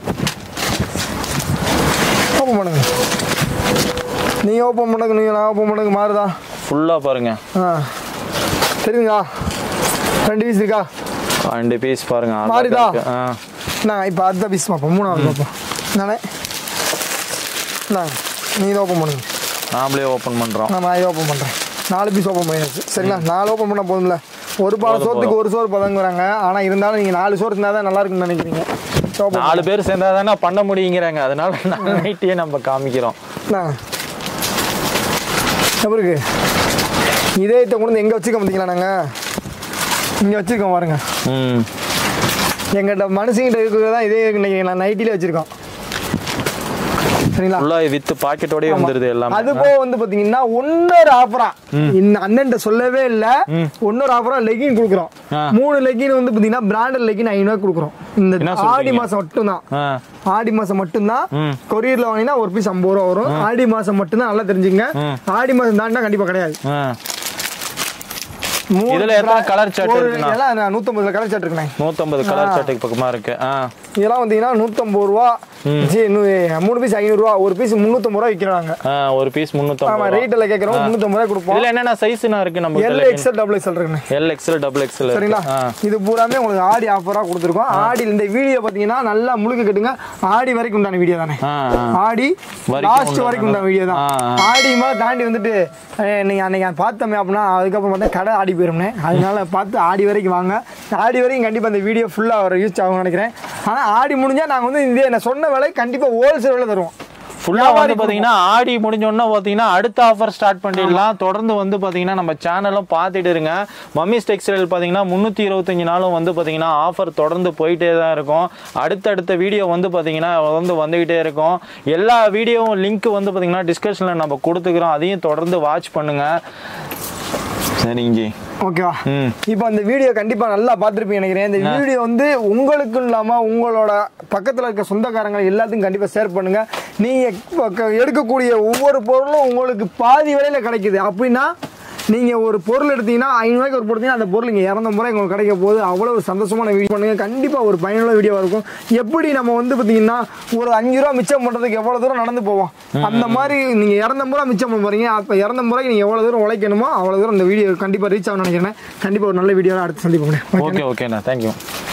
ஓப்பன் பண்ணுங்க நீங்க ஓப்பன் பண்ணுங்க நீங்க நான் ஓப்பன் பண்ணுங்க மாறுதா ஃபுல்லா பாருங்க ஆ தெரியுங்களா ரெண்டு பீஸ் இருக்கா ரெண்டு பீஸ் பாருங்க அழகா மாறிதா? இருக்கு. ஆ நான் இப்போ அடுத்த பீஸ் பார்ப்போம் மூணாவது பார்ப்போம் நானே நான் நீ இதை ஓப்பன் பண்ணுங்க நாமளே ஓப்பன் பண்றோம் நான் நான் இதை ஓப்பன் பண்ணுறேன் நாலு பீஸ் ஓப்பன் பண்ணியாச்சு சரிங்களா நாலு ஓப்பன் பண்ணால் போதும்ல ஒரு பால போதும், சோத்துக்கு ஒரு சோறு பதங்குறாங்க ஆனால் இருந்தாலும் நீங்கள் நாலு சோறு இருந்தால் தான் நல்லா இருக்குன்னு நினைக்கிறீங்க ஓப்பன் நாலு பேர் சேர்ந்தா தானே பண்ண முடியுங்கிறாங்க அதனால நைட்டியே நம்ம காமிக்கிறோம் நான் எப்படி இருக்கு இதே இதை கொண்டு வந்து எங்கே வச்சுக்க பார்த்தீங்களா நாங்கள் இங்கே வச்சுருக்கோம் பாருங்க ம் எங்கிட்ட மனுஷங்கிட்ட இருக்கிறது தான் இதே இன்னைக்கு நான் நைட்டிலே வச்சுருக்கோம் சரிங்களா ஃபுல்லா வித் பாக்கெட்டோடய வந்துருது எல்லாமே அது போக வந்து பாத்தீங்கன்னா இன்னொரு ஆஃபரா இந்த அண்ணன் சொல்லவே இல்ல இன்னொரு ஆஃபரா லெகின் கொடுக்குறோம் ஆ. மூணு லெகின் வந்து பாத்தீங்கன்னா பிராண்டட் லெகின் ஐநூறு கொடுக்குறோம் இந்த என்ன ஆடி சொல்றீங்க? மாசம் மட்டும்தான் ஆ ஆடி மாசம் மட்டும்தான் ம். கொரியர்ல வாங்கினா ஒரு பீஸ் ஐம்பது ரூபா வரும் ஆடி மாசம் மட்டும்தான் நல்லா தெரிஞ்சுங்க ம். ஆடி மாசம் தாண்டினா கண்டிப்பா கிடையாது ஆ மூணு இதுல எத்தனை bra- colour chart ஒரு- இருக்குண்ணா? எல்லாம் நூத்தம்பது கலர் சாட் இருக்குண்ணே நூத்தம்பது கலர் சட்டைக்கு பக்கமா இருக்கு ஆ இதெல்லாம் வந்தீங்கன்னா நூத்தம்பது ரூபா ஜி, நூ- மூணு பீஸ் ஐநூறு ரூபா ஒரு பீஸ் முந்நூத்தம்பது ரூபா விற்கிறாங்க ஆ, ஒரு பீஸ் ஆமா முன்னூத்தம்பது ரேட்டில் கேட்குறோம் முந்நூத்தம்பது ரூபாய் கொடுப்போம் இதுல என்னென்ன சைஸ்னா இருக்கு நம்ம எல் எக்ஸ்எல் டபுள் எக்ஸ்எல் இருக்குண்ணே எல் எக்ஸ்எல் டபுள் எக்ஸ்எல் சரிங்களா இது பூராமே உங்களுக்கு ஆடி ஆஃபரா கொடுத்துருக்கோம் ஆடி இந்த வீடியோ பாத்தீங்கன்னா நல்லா முழுக்க கட்டுங்க ஆடி வரைக்கும் உண்டான வீடியோ தானே ஆ ஆடி வரைக்கும் லாஸ்ட் உண்டான வரைக்கும் உண்டான வீடியோ தான் ஆ, ஆடி மேலே தாண்டி வந்துட்டு அஹ், நீங்க அன்னைக்கு நான் பார்த்தோமே அப்படின்னா அதுக்கப்புறம் பார்த்தா கடை ஆடி போயிரும்னே அதனால பார்த்து ஆடி வரைக்கும் வாங்க ஆடி வரைக்கும் கண்டிப்பா இந்த வீடியோ ஃபுல்லா ஒரு யூஸ் ஆகும்னு நினைக்கிறேன் ஆனா ஆடி முடிஞ்சா நாங்க வந்து இந்த நான் சொன்ன விலை கண்டிப்பா ஹோல்சேல் விலை தருவோம் ஃபுல்லா வந்து பாத்தீங்கன்னா ஆடி முடிஞ்ச உடனே பாத்தீங்கன்னா அடுத்த ஆஃபர் ஸ்டார்ட் பண்ணிடலாம் தொடர்ந்து வந்து பாத்தீங்கன்னா நம்ம சேனலும் பார்த்துட்டு இருங்க மம்மிஸ் டெக்ஸ்டைல் பாத்தீங்கன்னா முந்நூற்றி இருபத்தஞ்சு நாளும் வந்து பாத்தீங்கன்னா ஆஃபர் தொடர்ந்து போயிட்டே தான் இருக்கும் அடுத்தடுத்த வீடியோ வந்து பாத்தீங்கன்னா வந்து வந்துகிட்டே இருக்கும் எல்லா வீடியோவும் லிங்க் வந்து பாத்தீங்கன்னா டிஸ்கஷனில் நம்ம கொடுத்துக்கிறோம் அதையும் தொடர்ந்து வாட்ச் பண்ணுங்க சரிங்க ஜி ஓகேவா ம் இப்போ அந்த வீடியோ கண்டிப்பா நல்லா பார்த்துருப்பீங்க நினைக்கிறேன் இந்த வீடியோ வந்து உங்களுக்கு இல்லாம உங்களோட பக்கத்துல இருக்க சொந்தக்காரங்க எல்லாத்துக்கும் கண்டிப்பா ஷேர் பண்ணுங்க நீங்க இப்ப க- எடுக்கக்கூடிய ஒவ்வொரு பொருளும் உங்களுக்கு பாதி விலையில கிடைக்குது அப்படின்னா நீங்க ஒரு பொருள் எடுத்தீங்கன்னா ஐநூறுவாய்க்கு ஒரு பொருள் எடுத்தீங்கன்னா அந்த பொருள் இங்க இறந்த முறை உங்களுக்கு கிடைக்க போகுது அவ்வளவு சந்தோஷமான வீடியோ பண்ணுங்க கண்டிப்பா ஒரு பயனுள்ள வீடியோவா இருக்கும் எப்படி நம்ம வந்து பாத்தீங்கன்னா ஒரு அஞ்சு ரூபா மிச்சம் பண்றதுக்கு எவ்வளவு தூரம் நடந்து போவோம் அந்த மாதிரி நீங்க இறந்த முறை மிச்சம் பண்ண போறீங்க அப்ப இறந்த முறை நீங்க எவ்வளவு தூரம் உழைக்கணுமோ அவ்வளவு தூரம் இந்த வீடியோ கண்டிப்பா ரீச் ஆகும் நினைக்கிறேன் கண்டிப்பா ஒரு நல்ல வீடியோ அடுத்து சந்திப்போம் ஓகே ஓகேண்ணா தேங்க்யூ